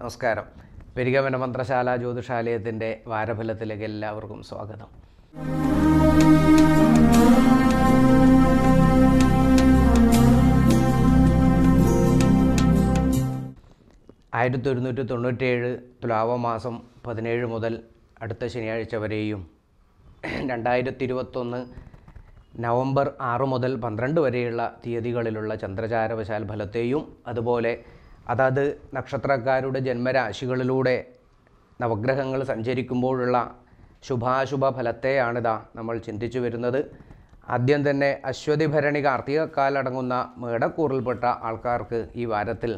നമസ്കാരം പെരികമന മന്ത്രശാല ജ്യോതിഷാലയത്തിൻ്റെ വാരഫലത്തിലേക്ക് എല്ലാവർക്കും സ്വാഗതം ആയിരത്തി ഒരുന്നൂറ്റി തൊണ്ണൂറ്റേഴ് തുലാവ മാസം പതിനേഴ് മുതൽ അടുത്ത ശനിയാഴ്ച വരെയും രണ്ടായിരത്തി ഇരുപത്തൊന്ന് നവംബർ ആറ് മുതൽ പന്ത്രണ്ട് വരെയുള്ള തീയതികളിലുള്ള ചന്ദ്രചാരവശാൽ ഫലത്തെയും അതുപോലെ അതത് നക്ഷത്രക്കാരുടെ ജന്മരാശികളിലൂടെ നവഗ്രഹങ്ങൾ സഞ്ചരിക്കുമ്പോഴുള്ള ശുഭാശുഭ ഫലത്തെയാണിതാ നമ്മൾ ചിന്തിച്ചു വരുന്നത് ആദ്യം തന്നെ അശ്വതി ഭരണി കാർത്തികക്കാലടങ്ങുന്ന മേടക്കൂറിൽപ്പെട്ട ആൾക്കാർക്ക് ഈ വാരത്തിൽ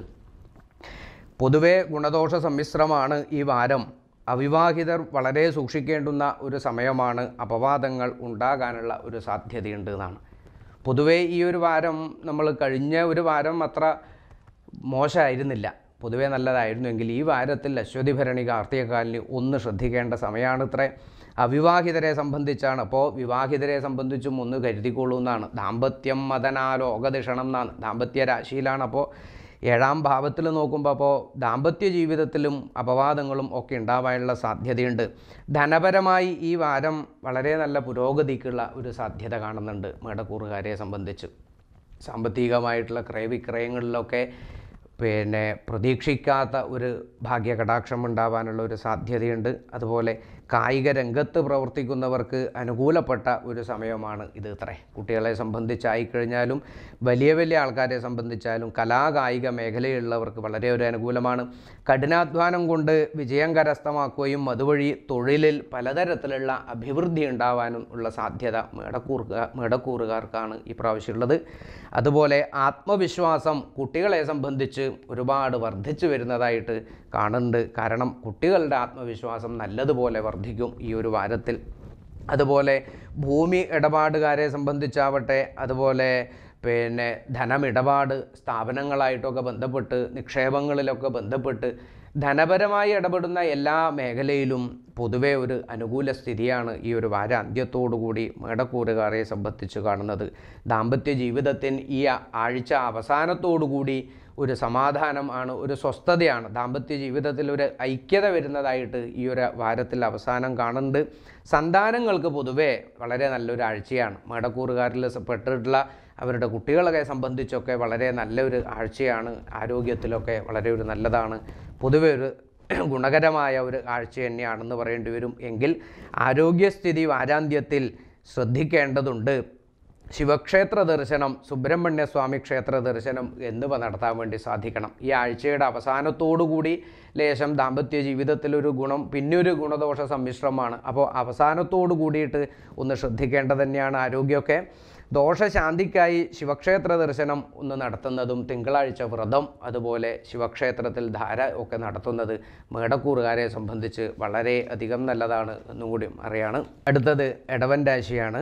പൊതുവെ ഗുണദോഷ സമ്മിശ്രമാണ് ഈ വാരം അവിവാഹിതർ വളരെ സൂക്ഷിക്കേണ്ടുന്ന ഒരു സമയമാണ് അപവാദങ്ങൾ ഉണ്ടാകാനുള്ള ഒരു സാധ്യതയുണ്ട് എന്നാണ് പൊതുവേ ഈ ഒരു വാരം നമ്മൾ കഴിഞ്ഞ ഒരു വാരം അത്ര മോശമായിരുന്നില്ല പൊതുവേ നല്ലതായിരുന്നുവെങ്കിൽ ഈ വാരത്തിൽ അശ്വതി ഭരണി കാർത്തികകാലിന് ഒന്ന് ശ്രദ്ധിക്കേണ്ട സമയമാണ് ഇത്ര അവിവാഹിതരെ സംബന്ധിച്ചാണ് അപ്പോൾ വിവാഹിതരെ സംബന്ധിച്ചും ഒന്ന് കരുതിക്കൊള്ളൂ എന്നാണ് ദാമ്പത്യം മതനാലോകദിഷണം എന്നാണ് ദാമ്പത്യ രാശിയിലാണ് അപ്പോൾ ഏഴാം ഭാവത്തിൽ നോക്കുമ്പോൾ അപ്പോൾ ദാമ്പത്യ ജീവിതത്തിലും അപവാദങ്ങളും ഒക്കെ ഉണ്ടാവാനുള്ള സാധ്യതയുണ്ട് ധനപരമായി ഈ വാരം വളരെ നല്ല പുരോഗതിക്കുള്ള ഒരു സാധ്യത കാണുന്നുണ്ട് മേടക്കൂറുകാരെ സംബന്ധിച്ച് സാമ്പത്തികമായിട്ടുള്ള ക്രയവിക്രയങ്ങളിലൊക്കെ പിന്നെ പ്രതീക്ഷിക്കാത്ത ഒരു ഭാഗ്യകടാക്ഷം ഉണ്ടാവാനുള്ള ഒരു സാധ്യതയുണ്ട് അതുപോലെ കായിക രംഗത്ത് പ്രവർത്തിക്കുന്നവർക്ക് അനുകൂലപ്പെട്ട ഒരു സമയമാണ് ഇത് ഇത്രേ കുട്ടികളെ സംബന്ധിച്ചായിക്കഴിഞ്ഞാലും വലിയ വലിയ ആൾക്കാരെ സംബന്ധിച്ചാലും കലാകായിക മേഖലയിലുള്ളവർക്ക് വളരെ ഒരു അനുകൂലമാണ് കഠിനാധ്വാനം കൊണ്ട് വിജയം കരസ്ഥമാക്കുകയും അതുവഴി തൊഴിലിൽ പലതരത്തിലുള്ള അഭിവൃദ്ധി ഉണ്ടാവാനും ഉള്ള സാധ്യത മേടക്കൂറുക മേടക്കൂറുകാർക്കാണ് ഈ പ്രാവശ്യമുള്ളത് അതുപോലെ ആത്മവിശ്വാസം കുട്ടികളെ സംബന്ധിച്ച് ഒരുപാട് വർദ്ധിച്ചു വരുന്നതായിട്ട് കാണുന്നുണ്ട് കാരണം കുട്ടികളുടെ ആത്മവിശ്വാസം നല്ലതുപോലെ വർദ്ധിക്കും ഈ ഒരു വാരത്തിൽ അതുപോലെ ഭൂമി ഇടപാടുകാരെ സംബന്ധിച്ചാവട്ടെ അതുപോലെ പിന്നെ ധനമിടപാട് സ്ഥാപനങ്ങളായിട്ടൊക്കെ ബന്ധപ്പെട്ട് നിക്ഷേപങ്ങളിലൊക്കെ ബന്ധപ്പെട്ട് ധനപരമായി ഇടപെടുന്ന എല്ലാ മേഖലയിലും പൊതുവേ ഒരു അനുകൂല സ്ഥിതിയാണ് ഈ ഒരു വാരാന്ത്യത്തോടുകൂടി മേടക്കൂറുകാരെ സംബന്ധിച്ച് കാണുന്നത് ദാമ്പത്യ ജീവിതത്തിന് ഈ ആഴ്ച അവസാനത്തോടുകൂടി ഒരു സമാധാനം ആണ് ഒരു സ്വസ്ഥതയാണ് ദാമ്പത്യ ജീവിതത്തിൽ ഒരു ഐക്യത വരുന്നതായിട്ട് ഈ ഒരു വാരത്തിൽ അവസാനം കാണുന്നുണ്ട് സന്താനങ്ങൾക്ക് പൊതുവേ വളരെ നല്ലൊരു ആഴ്ചയാണ് മേടക്കൂറുകാരിൽ പെട്ടിട്ടുള്ള അവരുടെ കുട്ടികളെ സംബന്ധിച്ചൊക്കെ വളരെ നല്ലൊരു ആഴ്ചയാണ് ആരോഗ്യത്തിലൊക്കെ വളരെ ഒരു നല്ലതാണ് പൊതുവെ ഒരു ഗുണകരമായ ഒരു ആഴ്ച തന്നെയാണെന്ന് പറയേണ്ടി വരും എങ്കിൽ ആരോഗ്യസ്ഥിതി വാരാന്ത്യത്തിൽ ശ്രദ്ധിക്കേണ്ടതുണ്ട് ശിവക്ഷേത്ര ദർശനം സുബ്രഹ്മണ്യ സ്വാമി ക്ഷേത്ര ദർശനം എന്നിവ നടത്താൻ വേണ്ടി സാധിക്കണം ഈ ആഴ്ചയുടെ അവസാനത്തോടുകൂടി ലേശം ദാമ്പത്യ ജീവിതത്തിലൊരു ഗുണം പിന്നൊരു ഗുണദോഷ സമ്മിശ്രമാണ് അപ്പോൾ അവസാനത്തോടു കൂടിയിട്ട് ഒന്ന് ശ്രദ്ധിക്കേണ്ടത് തന്നെയാണ് ആരോഗ്യമൊക്കെ ദോഷശാന്തിക്കായി ശിവക്ഷേത്ര ദർശനം ഒന്ന് നടത്തുന്നതും തിങ്കളാഴ്ച വ്രതം അതുപോലെ ശിവക്ഷേത്രത്തിൽ ധാര ഒക്കെ നടത്തുന്നത് മേടക്കൂറുകാരെ സംബന്ധിച്ച് വളരെ അധികം നല്ലതാണ് എന്നും കൂടി അറിയാണ് അടുത്തത് ഇടവൻ രാശിയാണ്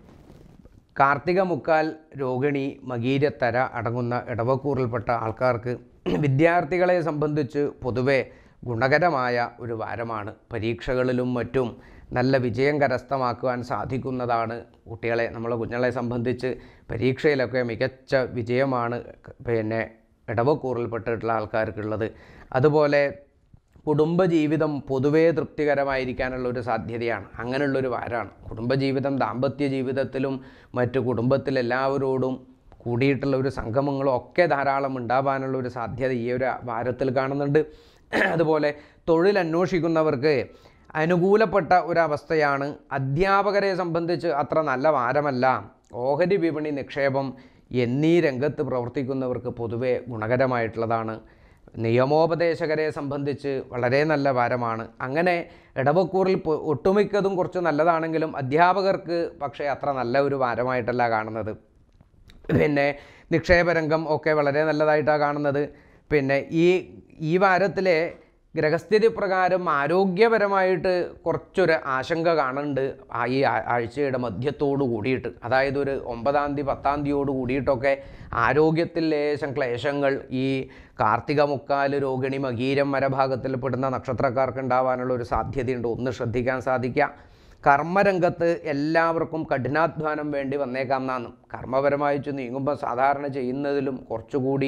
കാർത്തിക മുക്കാൽ രോഹിണി മകീരത്തര അടങ്ങുന്ന ഇടവക്കൂറിൽപ്പെട്ട ആൾക്കാർക്ക് വിദ്യാർത്ഥികളെ സംബന്ധിച്ച് പൊതുവെ ഗുണകരമായ ഒരു വാരമാണ് പരീക്ഷകളിലും മറ്റും നല്ല വിജയം കരസ്ഥമാക്കുവാൻ സാധിക്കുന്നതാണ് കുട്ടികളെ നമ്മളെ കുഞ്ഞുങ്ങളെ സംബന്ധിച്ച് പരീക്ഷയിലൊക്കെ മികച്ച വിജയമാണ് പിന്നെ ഇടവക്കൂറിൽപ്പെട്ടിട്ടുള്ള ആൾക്കാർക്കുള്ളത് അതുപോലെ കുടുംബജീവിതം പൊതുവേ തൃപ്തികരമായിരിക്കാനുള്ള ഒരു സാധ്യതയാണ് അങ്ങനെയുള്ളൊരു വാരമാണ് കുടുംബജീവിതം ദാമ്പത്യ ജീവിതത്തിലും മറ്റു കുടുംബത്തിലെല്ലാവരോടും കൂടിയിട്ടുള്ള ഒരു സംഗമങ്ങളും ഒക്കെ ധാരാളം ഉണ്ടാവാനുള്ള ഒരു സാധ്യത ഈ ഒരു വാരത്തിൽ കാണുന്നുണ്ട് അതുപോലെ തൊഴിൽ അന്വേഷിക്കുന്നവർക്ക് അനുകൂലപ്പെട്ട ഒരവസ്ഥയാണ് അധ്യാപകരെ സംബന്ധിച്ച് അത്ര നല്ല വാരമല്ല ഓഹരി വിപണി നിക്ഷേപം എന്നീ രംഗത്ത് പ്രവർത്തിക്കുന്നവർക്ക് പൊതുവെ ഗുണകരമായിട്ടുള്ളതാണ് നിയമോപദേശകരെ സംബന്ധിച്ച് വളരെ നല്ല വാരമാണ് അങ്ങനെ ഇടവക്കൂറിൽ പൊ- ഒട്ടുമിക്കതും കുറച്ച് നല്ലതാണെങ്കിലും അധ്യാപകർക്ക് പക്ഷേ അത്ര നല്ല ഒരു വാരമായിട്ടല്ല കാണുന്നത് പിന്നെ നിക്ഷേപരംഗം ഒക്കെ വളരെ നല്ലതായിട്ടാണ് കാണുന്നത് പിന്നെ ഈ ഈ വാരത്തിലെ ഗ്രഹസ്ഥിതി പ്രകാരം ആരോഗ്യപരമായിട്ട് കുറച്ചൊരു ആശങ്ക കാണുന്നുണ്ട് ആ ഈ ആ- ആഴ്ചയുടെ മധ്യത്തോട് കൂടിയിട്ട് അതായത് ഒരു ഒമ്പതാം തീയതി പത്താം തീയതിയോട് കൂടിയിട്ടൊക്കെ ആരോഗ്യത്തിൽ ലേശം ക്ലേശങ്ങൾ ഈ കാർത്തിക മുക്കാല് രോഹിണി മകീരം മരഭാഗത്തിൽ പെടുന്ന നക്ഷത്രക്കാർക്ക് ഉണ്ടാവാനുള്ള ഒരു സാധ്യതയുണ്ട് ഒന്ന് ശ്രദ്ധിക്കാൻ സാധിക്കുക കർമ്മരംഗത്ത് എല്ലാവർക്കും കഠിനാധ്വാനം വേണ്ടി വന്നേക്കാം എന്നാണ് കർമ്മപരമായി ചു നീങ്ങുമ്പോൾ സാധാരണ ചെയ്യുന്നതിലും കുറച്ചുകൂടി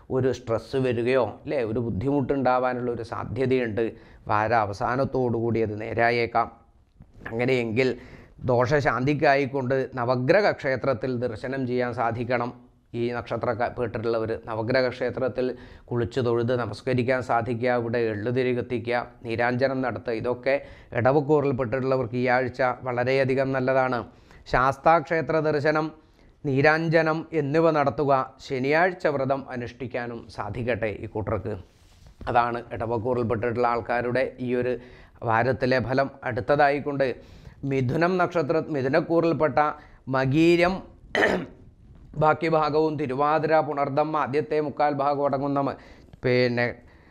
ഒരു സ്ട്രെസ്സ് വരികയോ അല്ലേ ഒരു ബുദ്ധിമുട്ടുണ്ടാവാനുള്ള ഒരു സാധ്യതയുണ്ട് വാര അവസാനത്തോടുകൂടി അത് നേരായേക്കാം അങ്ങനെയെങ്കിൽ ദോഷശാന്തിക്കായിക്കൊണ്ട് നവഗ്രഹ ക്ഷേത്രത്തിൽ ദർശനം ചെയ്യാൻ സാധിക്കണം ഈ നക്ഷത്രപ്പെട്ടിട്ടുള്ളവർ നവഗ്രഹ ക്ഷേത്രത്തിൽ കുളിച്ചു തൊഴുത് നമസ്കരിക്കാൻ സാധിക്കുക ഇവിടെ എള്ളുതിരി കത്തിക്കുക നീരാഞ്ജനം നടത്തുക ഇതൊക്കെ ഇടവക്കൂറിൽപ്പെട്ടിട്ടുള്ളവർക്ക് ഈ ആഴ്ച വളരെയധികം നല്ലതാണ് ശാസ്താക്ഷേത്ര ദർശനം നീരാഞ്ജനം എന്നിവ നടത്തുക ശനിയാഴ്ച വ്രതം അനുഷ്ഠിക്കാനും സാധിക്കട്ടെ ഈ കൂട്ടർക്ക് അതാണ് ഇടവക്കൂറിൽപ്പെട്ടിട്ടുള്ള ആൾക്കാരുടെ ഈ ഒരു വാരത്തിലെ ഫലം അടുത്തതായിക്കൊണ്ട് മിഥുനം നക്ഷത്ര മിഥുനക്കൂറിൽപ്പെട്ട മകീരം ബാക്കി ഭാഗവും തിരുവാതിര പുണർദം ആദ്യത്തെ മുക്കാൽ ഭാഗം അടങ്ങുന്ന മ- പിന്നെ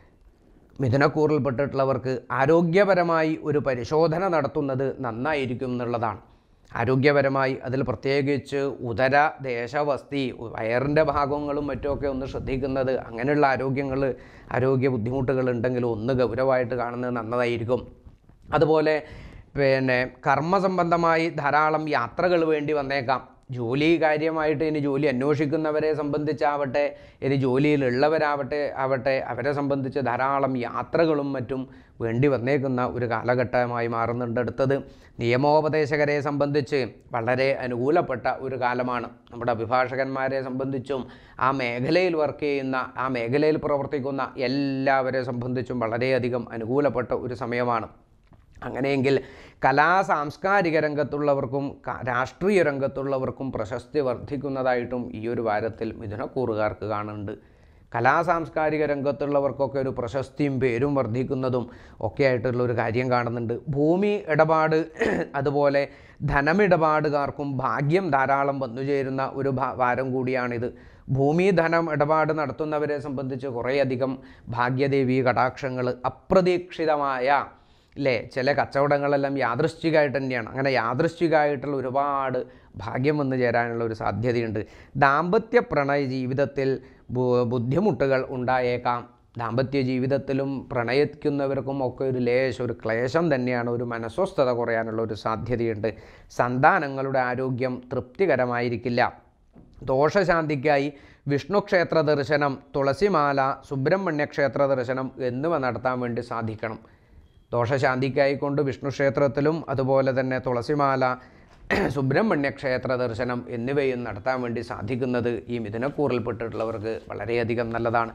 മിഥുനക്കൂറിൽപ്പെട്ടിട്ടുള്ളവർക്ക് ആരോഗ്യപരമായി ഒരു പരിശോധന നടത്തുന്നത് നന്നായിരിക്കും എന്നുള്ളതാണ് ആരോഗ്യപരമായി അതിൽ പ്രത്യേകിച്ച് ഉദര ദേശവസ്തി വയറിൻ്റെ ഭാഗങ്ങളും മറ്റുമൊക്കെ ഒന്ന് ശ്രദ്ധിക്കുന്നത് അങ്ങനെയുള്ള ആരോഗ്യങ്ങൾ ആരോഗ്യ ബുദ്ധിമുട്ടുകൾ ഉണ്ടെങ്കിൽ ഒന്ന് ഗൗരവമായിട്ട് കാണുന്നത് നന്നതായിരിക്കും അതുപോലെ പിന്നെ കർമ്മസംബന്ധമായി ധാരാളം യാത്രകൾ വേണ്ടി വന്നേക്കാം ജോലി കാര്യമായിട്ട് ഇനി ജോലി അന്വേഷിക്കുന്നവരെ സംബന്ധിച്ചാവട്ടെ ഇനി ജോലിയിലുള്ളവരാവട്ടെ ആവട്ടെ അവരെ സംബന്ധിച്ച് ധാരാളം യാത്രകളും മറ്റും വേണ്ടി വന്നേക്കുന്ന ഒരു കാലഘട്ടമായി മാറുന്നുണ്ട് അടുത്തത് നിയമോപദേശകരെ സംബന്ധിച്ച് വളരെ അനുകൂലപ്പെട്ട ഒരു കാലമാണ് നമ്മുടെ അഭിഭാഷകന്മാരെ സംബന്ധിച്ചും ആ മേഖലയിൽ വർക്ക് ചെയ്യുന്ന ആ മേഖലയിൽ പ്രവർത്തിക്കുന്ന എല്ലാവരെ സംബന്ധിച്ചും വളരെയധികം അനുകൂലപ്പെട്ട ഒരു സമയമാണ് അങ്ങനെയെങ്കിൽ കലാ സാംസ്കാരിക രംഗത്തുള്ളവർക്കും ക- രാഷ്ട്രീയ രംഗത്തുള്ളവർക്കും പ്രശസ്തി വർദ്ധിക്കുന്നതായിട്ടും ഈ ഒരു വാരത്തിൽ മിഥുനക്കൂറുകാർക്ക് കാണുന്നുണ്ട് കലാ സാംസ്കാരിക രംഗത്തുള്ളവർക്കൊക്കെ ഒരു പ്രശസ്തിയും പേരും വർദ്ധിക്കുന്നതും ഒക്കെ ആയിട്ടുള്ള ഒരു കാര്യം കാണുന്നുണ്ട് ഭൂമി ഇടപാട് അതുപോലെ ധനമിടപാടുകാർക്കും ഭാഗ്യം ധാരാളം വന്നുചേരുന്ന ഒരു ഭാ- വാരം കൂടിയാണിത് ഭൂമി ധനം ഇടപാട് നടത്തുന്നവരെ സംബന്ധിച്ച് കുറേയധികം ഭാഗ്യദേവി കടാക്ഷങ്ങൾ അപ്രതീക്ഷിതമായ അല്ലേ ചില കച്ചവടങ്ങളെല്ലാം യാദൃശ്ചികമായിട്ട് തന്നെയാണ് അങ്ങനെ യാദൃശ്ചികമായിട്ടുള്ള ഒരുപാട് ഭാഗ്യം വന്നു ചേരാനുള്ള ഒരു സാധ്യതയുണ്ട് ദാമ്പത്യ പ്രണയ ജീവിതത്തിൽ ബു- ബുദ്ധിമുട്ടുകൾ ഉണ്ടായേക്കാം ദാമ്പത്യ ജീവിതത്തിലും പ്രണയിക്കുന്നവർക്കും ഒക്കെ ഒരു ലേശം ഒരു ക്ലേശം തന്നെയാണ് ഒരു മനസ്വസ്ഥത കുറയാനുള്ള ഒരു സാധ്യതയുണ്ട് സന്താനങ്ങളുടെ ആരോഗ്യം തൃപ്തികരമായിരിക്കില്ല ദോഷശാന്തിക്കായി വിഷ്ണു ക്ഷേത്ര ദർശനം തുളസിമാല സുബ്രഹ്മണ്യ ക്ഷേത്ര ദർശനം എന്നിവ നടത്താൻ വേണ്ടി സാധിക്കണം ദോഷശാന്തിക്കായി കൊണ്ട് വിഷ്ണു ക്ഷേത്രത്തിലും അതുപോലെ തന്നെ തുളസിമാല സുബ്രഹ്മണ്യ ക്ഷേത്ര ദർശനം എന്നിവയും നടത്താൻ വേണ്ടി സാധിക്കുന്നത് ഈ മിഥുനക്കൂറിൽപ്പെട്ടിട്ടുള്ളവർക്ക് വളരെയധികം നല്ലതാണ്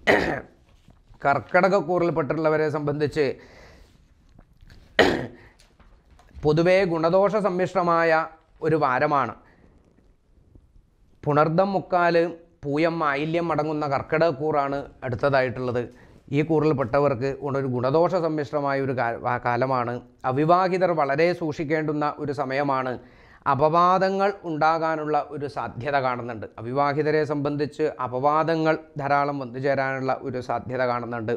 കർക്കടകക്കൂറിൽപ്പെട്ടിട്ടുള്ളവരെ സംബന്ധിച്ച് പൊതുവേ ഗുണദോഷ സമ്മിശ്രമായ ഒരു വാരമാണ് പുണർദം മുക്കാല് പൂയം മാലിന്യം അടങ്ങുന്ന കർക്കിടകക്കൂറാണ് അടുത്തതായിട്ടുള്ളത് ഈ കൂറിൽപ്പെട്ടവർക്ക് ഒരു ഗുണദോഷ സമ്മിശ്രമായ ഒരു കാ- വാ- കാലമാണ് അവിവാഹിതർ വളരെ സൂക്ഷിക്കേണ്ടുന്ന ഒരു സമയമാണ് അപവാദങ്ങൾ ഉണ്ടാകാനുള്ള ഒരു സാധ്യത കാണുന്നുണ്ട് അവിവാഹിതരെ സംബന്ധിച്ച് അപവാദങ്ങൾ ധാരാളം വന്നു ചേരാനുള്ള ഒരു സാധ്യത കാണുന്നുണ്ട്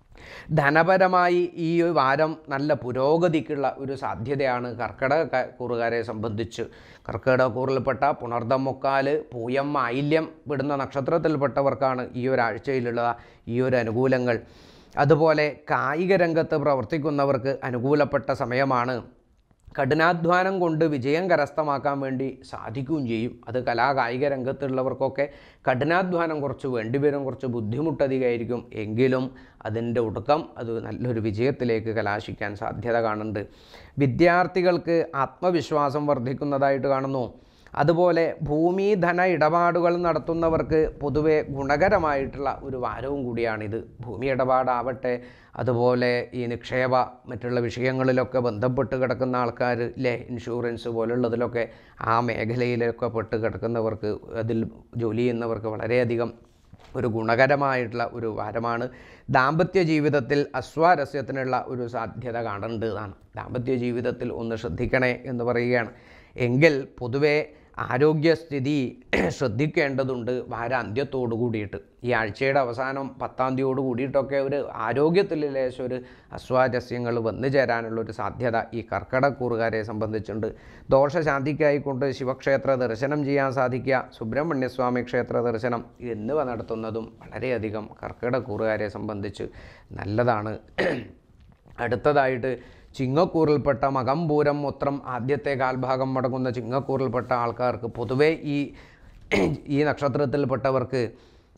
ധനപരമായി ഈ ഒരു വാരം നല്ല പുരോഗതിക്കുള്ള ഒരു സാധ്യതയാണ് കർക്കിടക ക- കൂറുകാരെ സംബന്ധിച്ച് കർക്കിടക കൂറിൽപ്പെട്ട പുണർദം മുക്കാല് പൂയം മാലിന്യം വിടുന്ന നക്ഷത്രത്തിൽപ്പെട്ടവർക്കാണ് ഈ ഒരാഴ്ചയിലുള്ള ഈ ഒരു അനുകൂലങ്ങൾ അതുപോലെ കായിക രംഗത്ത് പ്രവർത്തിക്കുന്നവർക്ക് അനുകൂലപ്പെട്ട സമയമാണ് കഠിനാധ്വാനം കൊണ്ട് വിജയം കരസ്ഥമാക്കാൻ വേണ്ടി സാധിക്കുകയും ചെയ്യും അത് കലാ കായിക രംഗത്തുള്ളവർക്കൊക്കെ കഠിനാധ്വാനം കുറച്ച് വേണ്ടിവരും കുറച്ച് ബുദ്ധിമുട്ടധികമായിരിക്കും എങ്കിലും അതിൻ്റെ ഒടുക്കം അത് നല്ലൊരു വിജയത്തിലേക്ക് കലാശിക്കാൻ സാധ്യത കാണുന്നുണ്ട് വിദ്യാർത്ഥികൾക്ക് ആത്മവിശ്വാസം വർദ്ധിക്കുന്നതായിട്ട് കാണുന്നു അതുപോലെ ഭൂമി ധന ഇടപാടുകൾ നടത്തുന്നവർക്ക് പൊതുവെ ഗുണകരമായിട്ടുള്ള ഒരു വാരവും കൂടിയാണിത് ഭൂമി ഇടപാടാവട്ടെ അതുപോലെ ഈ നിക്ഷേപ മറ്റുള്ള വിഷയങ്ങളിലൊക്കെ ബന്ധപ്പെട്ട് കിടക്കുന്ന ആൾക്കാർ ഇല്ലേ ഇൻഷുറൻസ് പോലുള്ളതിലൊക്കെ ആ മേഖലയിലൊക്കെ പെട്ട് കിടക്കുന്നവർക്ക് അതിൽ ജോലി ചെയ്യുന്നവർക്ക് വളരെയധികം ഒരു ഗുണകരമായിട്ടുള്ള ഒരു വാരമാണ് ദാമ്പത്യ ജീവിതത്തിൽ അസ്വാരസ്യത്തിനുള്ള ഒരു സാധ്യത കാണേണ്ടതാണ് എന്നാണ് ദാമ്പത്യ ജീവിതത്തിൽ ഒന്ന് ശ്രദ്ധിക്കണേ എന്ന് പറയുകയാണ് എങ്കിൽ പൊതുവെ ആരോഗ്യസ്ഥിതി ശ്രദ്ധിക്കേണ്ടതുണ്ട് വാരാന്ത്യത്തോടു കൂടിയിട്ട് ഈ ആഴ്ചയുടെ അവസാനം പത്താം തീയതിയോട് കൂടിയിട്ടൊക്കെ ഒരു ആരോഗ്യത്തിൽ ലേശം ഒരു അസ്വാരസ്യങ്ങൾ വന്നു ചേരാനുള്ള ഒരു സാധ്യത ഈ കർക്കിടക്കൂറുകാരെ സംബന്ധിച്ചുണ്ട് ദോഷശാന്തിക്കായിക്കൊണ്ട് ശിവക്ഷേത്ര ദർശനം ചെയ്യാൻ സാധിക്കുക സുബ്രഹ്മണ്യസ്വാമി ക്ഷേത്ര ദർശനം എന്നിവ നടത്തുന്നതും വളരെയധികം കർക്കിടക്കൂറുകാരെ സംബന്ധിച്ച് നല്ലതാണ് അടുത്തതായിട്ട് ചിങ്ങക്കൂറിൽപ്പെട്ട മകംപൂരം മൂത്രം ആദ്യത്തെ കാൽഭാഗം അടങ്ങുന്ന ചിങ്ങക്കൂറിൽപ്പെട്ട ആൾക്കാർക്ക് പൊതുവേ ഈ ഈ നക്ഷത്രത്തിൽപ്പെട്ടവർക്ക്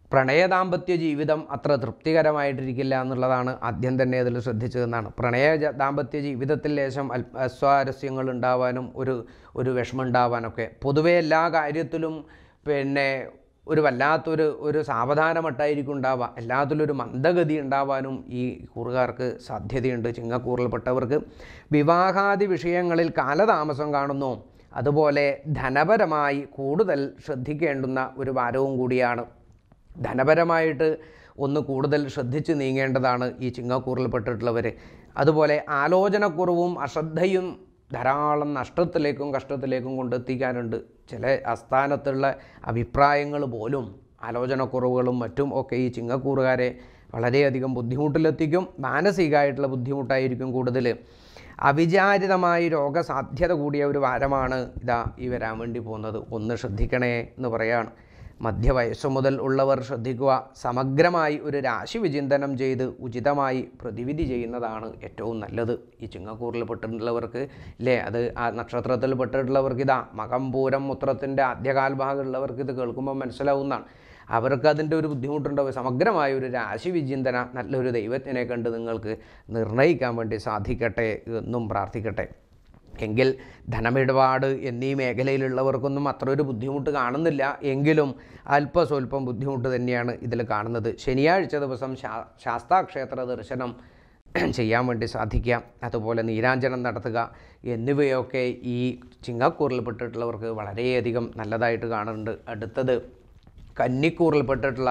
പ്രണയ ദാമ്പത്യ ജീവിതം അത്ര തൃപ്തികരമായിട്ടിരിക്കില്ല എന്നുള്ളതാണ് ആദ്യം തന്നെ അതിൽ ശ്രദ്ധിച്ചതെന്നാണ് പ്രണയ ജ- ദാമ്പത്യ ജീവിതത്തിൽ ലേശം അൽ അസ്വാരസ്യങ്ങൾ ഉണ്ടാവാനും ഒരു ഒരു വിഷമം ഉണ്ടാവാനൊക്കെ പൊതുവെ എല്ലാ കാര്യത്തിലും പിന്നെ ഒരു വല്ലാത്തൊരു ഒരു സാവധാനമട്ടായിരിക്കും ഉണ്ടാവുക എല്ലാത്തിലും ഒരു മന്ദഗതി ഉണ്ടാവാനും ഈ കൂറുകാർക്ക് സാധ്യതയുണ്ട് ചിങ്ങക്കൂറിൽപ്പെട്ടവർക്ക് വിവാഹാദി വിഷയങ്ങളിൽ കാലതാമസം കാണുന്നു അതുപോലെ ധനപരമായി കൂടുതൽ ശ്രദ്ധിക്കേണ്ടുന്ന ഒരു വാരവും കൂടിയാണ് ധനപരമായിട്ട് ഒന്ന് കൂടുതൽ ശ്രദ്ധിച്ച് നീങ്ങേണ്ടതാണ് ഈ ചിങ്ങക്കൂറിൽപ്പെട്ടിട്ടുള്ളവർ അതുപോലെ ആലോചനക്കുറവും അശ്രദ്ധയും ധാരാളം നഷ്ടത്തിലേക്കും കഷ്ടത്തിലേക്കും കൊണ്ടെത്തിക്കാനുണ്ട് ചില അസ്ഥാനത്തുള്ള അഭിപ്രായങ്ങൾ പോലും ആലോചനക്കുറവുകളും മറ്റും ഒക്കെ ഈ ചിങ്ങക്കൂറുകാരെ വളരെയധികം ബുദ്ധിമുട്ടിലെത്തിക്കും മാനസികമായിട്ടുള്ള ബുദ്ധിമുട്ടായിരിക്കും കൂടുതൽ അവിചാരിതമായി രോഗസാധ്യത കൂടിയ ഒരു വാരമാണ് ഇതാ ഈ വരാൻ വേണ്ടി പോകുന്നത് ഒന്ന് ശ്രദ്ധിക്കണേ എന്ന് പറയാണ് മധ്യവയസ്സു മുതൽ ഉള്ളവർ ശ്രദ്ധിക്കുക സമഗ്രമായി ഒരു രാശി വിചിന്തനം ചെയ്ത് ഉചിതമായി പ്രതിവിധി ചെയ്യുന്നതാണ് ഏറ്റവും നല്ലത് ഈ ചിങ്ങക്കൂറിൽ പെട്ടിട്ടുള്ളവർക്ക് ഇല്ലേ അത് ആ നക്ഷത്രത്തിൽ പെട്ടിട്ടുള്ളവർക്ക് ഇതാ മകംപൂരം മുത്രത്തിൻ്റെ ആദ്യകാൽഭാഗമുള്ളവർക്ക് ഇത് കേൾക്കുമ്പോൾ മനസ്സിലാവുന്നതാണ് അവർക്ക് അതിൻ്റെ ഒരു ബുദ്ധിമുട്ടുണ്ടാവും സമഗ്രമായ ഒരു രാശി വിചിന്തന നല്ലൊരു ദൈവത്തിനെ കണ്ട് നിങ്ങൾക്ക് നിർണ്ണയിക്കാൻ വേണ്ടി സാധിക്കട്ടെ എന്നും പ്രാർത്ഥിക്കട്ടെ എങ്കിൽ ധനമിടപാട് എന്നീ മേഖലയിലുള്ളവർക്കൊന്നും അത്ര ഒരു ബുദ്ധിമുട്ട് കാണുന്നില്ല എങ്കിലും അല്പസ്വല്പം ബുദ്ധിമുട്ട് തന്നെയാണ് ഇതിൽ കാണുന്നത് ശനിയാഴ്ച ദിവസം ശാ ശാസ്താക്ഷേത്ര ദർശനം ചെയ്യാൻ വേണ്ടി സാധിക്കുക അതുപോലെ നീരാഞ്ജനം നടത്തുക എന്നിവയൊക്കെ ഈ ചിങ്ങക്കൂറിൽപ്പെട്ടിട്ടുള്ളവർക്ക് വളരെയധികം നല്ലതായിട്ട് കാണുന്നുണ്ട് അടുത്തത് കന്നിക്കൂറിൽപ്പെട്ടിട്ടുള്ള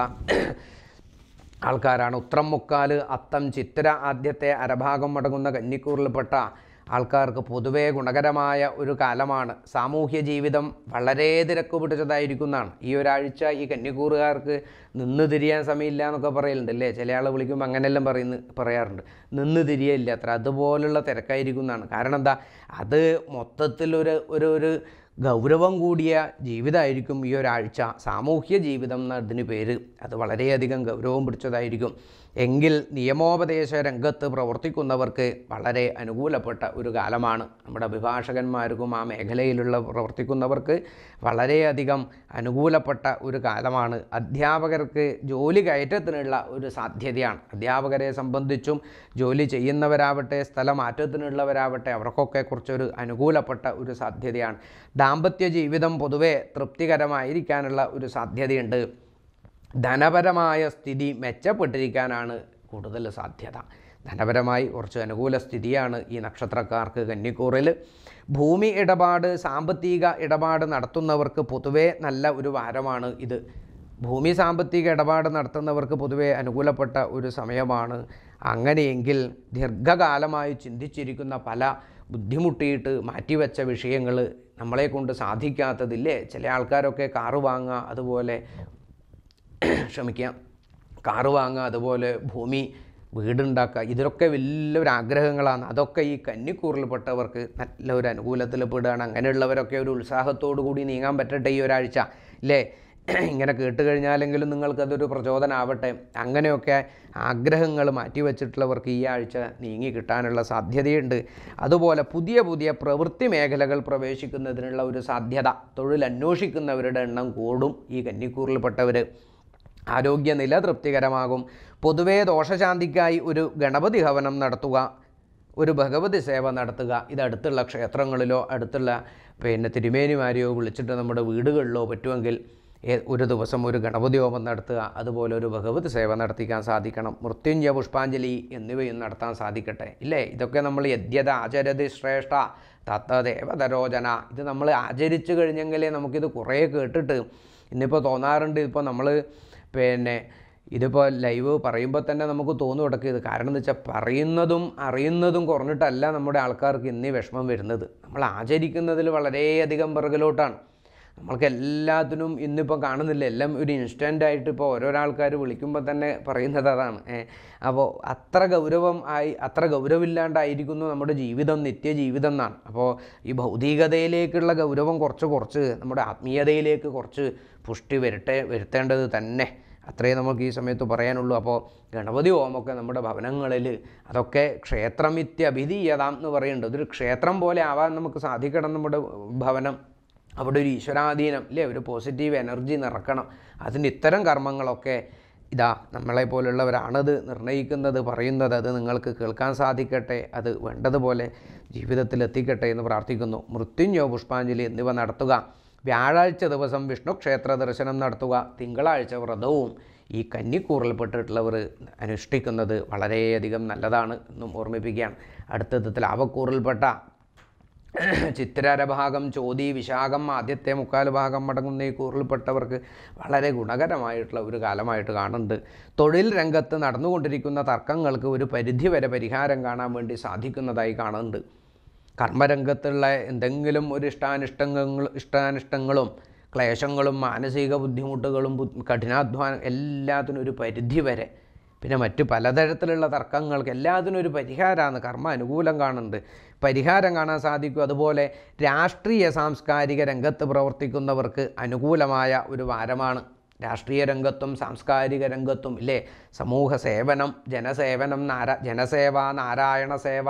ആൾക്കാരാണ് ഉത്രം മുക്കാല് അത്തം ചിത്തിര ആദ്യത്തെ അരഭാഗം അടങ്ങുന്ന കന്നിക്കൂറിൽപ്പെട്ട ആൾക്കാർക്ക് പൊതുവേ ഗുണകരമായ ഒരു കാലമാണ് സാമൂഹ്യ ജീവിതം വളരെ തിരക്ക് പിടിച്ചതായിരിക്കുന്നതാണ് ഈ ഒരാഴ്ച ഈ കന്നിക്കൂറുകാർക്ക് നിന്ന് തിരിയാൻ സമയമില്ല എന്നൊക്കെ പറയലുണ്ട് അല്ലേ ചില ആൾ വിളിക്കുമ്പോൾ അങ്ങനെയെല്ലാം പറയുന്ന പറയാറുണ്ട് നിന്ന് തിരിയില്ല അത്ര അതുപോലുള്ള തിരക്കായിരിക്കുന്നതാണ് കാരണം എന്താ അത് മൊത്തത്തിലൊരു ഒരു ഒരു ഗൗരവം കൂടിയ ജീവിതമായിരിക്കും ഈ ഒരാഴ്ച സാമൂഹ്യ ജീവിതം എന്നതിന് പേര് അത് വളരെയധികം ഗൗരവം പിടിച്ചതായിരിക്കും എങ്കിൽ നിയമോപദേശ രംഗത്ത് പ്രവർത്തിക്കുന്നവർക്ക് വളരെ അനുകൂലപ്പെട്ട ഒരു കാലമാണ് നമ്മുടെ അഭിഭാഷകന്മാർക്കും ആ മേഖലയിലുള്ള പ്രവർത്തിക്കുന്നവർക്ക് വളരെയധികം അനുകൂലപ്പെട്ട ഒരു കാലമാണ് അധ്യാപകർക്ക് ജോലി കയറ്റത്തിനുള്ള ഒരു സാധ്യതയാണ് അധ്യാപകരെ സംബന്ധിച്ചും ജോലി ചെയ്യുന്നവരാവട്ടെ സ്ഥലമാറ്റത്തിനുള്ളവരാവട്ടെ അവർക്കൊക്കെ കുറിച്ചൊരു അനുകൂലപ്പെട്ട ഒരു സാധ്യതയാണ് ദാമ്പത്യ ജീവിതം പൊതുവെ തൃപ്തികരമായിരിക്കാനുള്ള ഒരു സാധ്യതയുണ്ട് ധനപരമായ സ്ഥിതി മെച്ചപ്പെട്ടിരിക്കാനാണ് കൂടുതൽ സാധ്യത ധനപരമായി കുറച്ച് അനുകൂല സ്ഥിതിയാണ് ഈ നക്ഷത്രക്കാർക്ക് കന്നിക്കൂറിൽ ഭൂമി ഇടപാട് സാമ്പത്തിക ഇടപാട് നടത്തുന്നവർക്ക് പൊതുവേ നല്ല ഒരു വാരമാണ് ഇത് ഭൂമി സാമ്പത്തിക ഇടപാട് നടത്തുന്നവർക്ക് പൊതുവെ അനുകൂലപ്പെട്ട ഒരു സമയമാണ് അങ്ങനെയെങ്കിൽ ദീർഘകാലമായി ചിന്തിച്ചിരിക്കുന്ന പല ബുദ്ധിമുട്ടിയിട്ട് മാറ്റിവെച്ച വിഷയങ്ങൾ നമ്മളെ കൊണ്ട് സാധിക്കാത്തതില്ലേ ചില ആൾക്കാരൊക്കെ കാറ് വാങ്ങുക അതുപോലെ ക്ഷമിക്കാം കാറ് വാങ്ങുക അതുപോലെ ഭൂമി വീടുണ്ടാക്കുക ഇതൊക്കെ വലിയൊരു ആഗ്രഹങ്ങളാണ് അതൊക്കെ ഈ കന്നിക്കൂറിൽപ്പെട്ടവർക്ക് നല്ല ഒരു അനുകൂലത്തിൽ പെടുകയാണ് അങ്ങനെയുള്ളവരൊക്കെ ഒരു ഉത്സാഹത്തോടു കൂടി നീങ്ങാൻ പറ്റട്ടെ ഈ ഒരാഴ്ച ഇല്ലേ ഇങ്ങനെ കേട്ട് കഴിഞ്ഞാലെങ്കിലും നിങ്ങൾക്കതൊരു പ്രചോദനമാവട്ടെ അങ്ങനെയൊക്കെ ആഗ്രഹങ്ങൾ മാറ്റിവെച്ചിട്ടുള്ളവർക്ക് ഈ ആഴ്ച നീങ്ങി കിട്ടാനുള്ള സാധ്യതയുണ്ട് അതുപോലെ പുതിയ പുതിയ പ്രവൃത്തി മേഖലകൾ പ്രവേശിക്കുന്നതിനുള്ള ഒരു സാധ്യത തൊഴിൽ അന്വേഷിക്കുന്നവരുടെ എണ്ണം കൂടും ഈ കന്നിക്കൂറിൽപ്പെട്ടവർ ആരോഗ്യനില തൃപ്തികരമാകും പൊതുവേ ദോഷശാന്തിക്കായി ഒരു ഗണപതി ഹവനം നടത്തുക ഒരു ഭഗവതി സേവ നടത്തുക ഇത് അടുത്തുള്ള ക്ഷേത്രങ്ങളിലോ അടുത്തുള്ള പിന്നെ തിരുമേനിമാരെയോ വിളിച്ചിട്ട് നമ്മുടെ വീടുകളിലോ പറ്റുമെങ്കിൽ ഏ- ഒരു ദിവസം ഒരു ഗണപതി ഹോമം നടത്തുക അതുപോലെ ഒരു ഭഗവതി സേവ നടത്തിക്കാൻ സാധിക്കണം മൃത്യുഞ്ജയ പുഷ്പാഞ്ജലി എന്നിവയും നടത്താൻ സാധിക്കട്ടെ ഇല്ലേ ഇതൊക്കെ നമ്മൾ യദ്യത ആചരതി ശ്രേഷ്ഠ തത്തദേവതരോചന ഇത് നമ്മൾ ആചരിച്ചു കഴിഞ്ഞെങ്കിലേ നമുക്കിത് കുറേ കേട്ടിട്ട് ഇന്നിപ്പോൾ തോന്നാറുണ്ട് ഇപ്പോൾ നമ്മൾ പിന്നെ ഇതിപ്പോൾ ലൈവ് പറയുമ്പോൾ തന്നെ നമുക്ക് തോന്നു കിടക്കുക ഇത് കാരണം എന്ന് വെച്ചാൽ പറയുന്നതും അറിയുന്നതും കുറഞ്ഞിട്ടല്ല നമ്മുടെ ആൾക്കാർക്ക് ഇന്നീ വിഷമം വരുന്നത് നമ്മൾ ആചരിക്കുന്നതിൽ വളരെയധികം പിറകിലോട്ടാണ് നമ്മൾക്ക് എല്ലാത്തിനും ഇന്നിപ്പോൾ കാണുന്നില്ല എല്ലാം ഒരു ഇൻസ്റ്റൻ്റ് ആയിട്ട് ഇപ്പോൾ ഓരോരോ ആൾക്കാർ വിളിക്കുമ്പോൾ തന്നെ പറയുന്നത് അതാണ് ഏ, അപ്പോൾ അത്ര ഗൗരവം ആയി അത്ര ഗൗരവമില്ലാണ്ടായിരിക്കുന്നു നമ്മുടെ ജീവിതം നിത്യജീവിതം എന്നാണ് അപ്പോൾ ഈ ഭൗതികതയിലേക്കുള്ള ഗൗരവം കുറച്ച് കുറച്ച് നമ്മുടെ ആത്മീയതയിലേക്ക് കുറച്ച് പുഷ്ടി വരട്ടെ വരുത്തേണ്ടത് തന്നെ അത്രേ നമുക്ക് ഈ സമയത്ത് പറയാനുള്ളൂ അപ്പോൾ ഗണപതി ഹോമമൊക്കെ നമ്മുടെ ഭവനങ്ങളിൽ അതൊക്കെ ക്ഷേത്രമിത്യഭിധീയതാം എന്ന് പറയുന്നുണ്ട് അതൊരു ക്ഷേത്രം പോലെ ആവാൻ നമുക്ക് സാധിക്കണം നമ്മുടെ ഭവനം അവിടെ ഒരു ഈശ്വരാധീനം ഇല്ലേ ഒരു പോസിറ്റീവ് എനർജി നിറക്കണം അതിന് ഇത്തരം കർമ്മങ്ങളൊക്കെ ഇതാ നമ്മളെ പോലുള്ളവരാണത് നിർണ്ണയിക്കുന്നത് പറയുന്നത് അത് നിങ്ങൾക്ക് കേൾക്കാൻ സാധിക്കട്ടെ അത് വേണ്ടതുപോലെ ജീവിതത്തിൽ എത്തിക്കട്ടെ എന്ന് പ്രാർത്ഥിക്കുന്നു മൃത്യുഞ്ജോ പുഷ്പാഞ്ജലി എന്നിവ നടത്തുക വ്യാഴാഴ്ച ദിവസം വിഷ്ണു ക്ഷേത്ര ദർശനം നടത്തുക തിങ്കളാഴ്ച വ്രതവും ഈ കന്നിക്കൂറിൽപ്പെട്ടിട്ടുള്ളവർ അനുഷ്ഠിക്കുന്നത് വളരെയധികം നല്ലതാണ് എന്നും ഓർമ്മിപ്പിക്കുകയാണ് അടുത്തതിൽ ആവക്കൂറിൽപ്പെട്ട ചിത്തിരഭാഗം ചോതി വിശാഖം ആദ്യത്തെ മുക്കാൽ ഭാഗം അടങ്ങുന്ന ഈ കൂറിൽപ്പെട്ടവർക്ക് വളരെ ഗുണകരമായിട്ടുള്ള ഒരു കാലമായിട്ട് കാണുന്നുണ്ട് തൊഴിൽ രംഗത്ത് നടന്നുകൊണ്ടിരിക്കുന്ന തർക്കങ്ങൾക്ക് ഒരു പരിധിവരെ പരിഹാരം കാണാൻ വേണ്ടി സാധിക്കുന്നതായി കാണുന്നുണ്ട് കർമ്മരംഗത്തുള്ള എന്തെങ്കിലും ഒരു ഇഷ്ടാനിഷ്ടങ്ങൾ ഇഷ്ടാനിഷ്ടങ്ങളും ക്ലേശങ്ങളും മാനസിക ബുദ്ധിമുട്ടുകളും ബു- കഠിനാധ്വാനം എല്ലാത്തിനും ഒരു പരിധി വരെ പിന്നെ മറ്റു പലതരത്തിലുള്ള തർക്കങ്ങൾക്ക് എല്ലാത്തിനും ഒരു പരിഹാരമാണ് കർമ്മ അനുകൂലം കാണുന്നുണ്ട് പരിഹാരം കാണാൻ സാധിക്കും അതുപോലെ രാഷ്ട്രീയ സാംസ്കാരിക രംഗത്ത് പ്രവർത്തിക്കുന്നവർക്ക് അനുകൂലമായ ഒരു വാരമാണ് രാഷ്ട്രീയ രംഗത്തും സാംസ്കാരിക രംഗത്തും ഇല്ലേ സമൂഹ സേവനം ജനസേവനം നാര ജനസേവ നാരായണ സേവ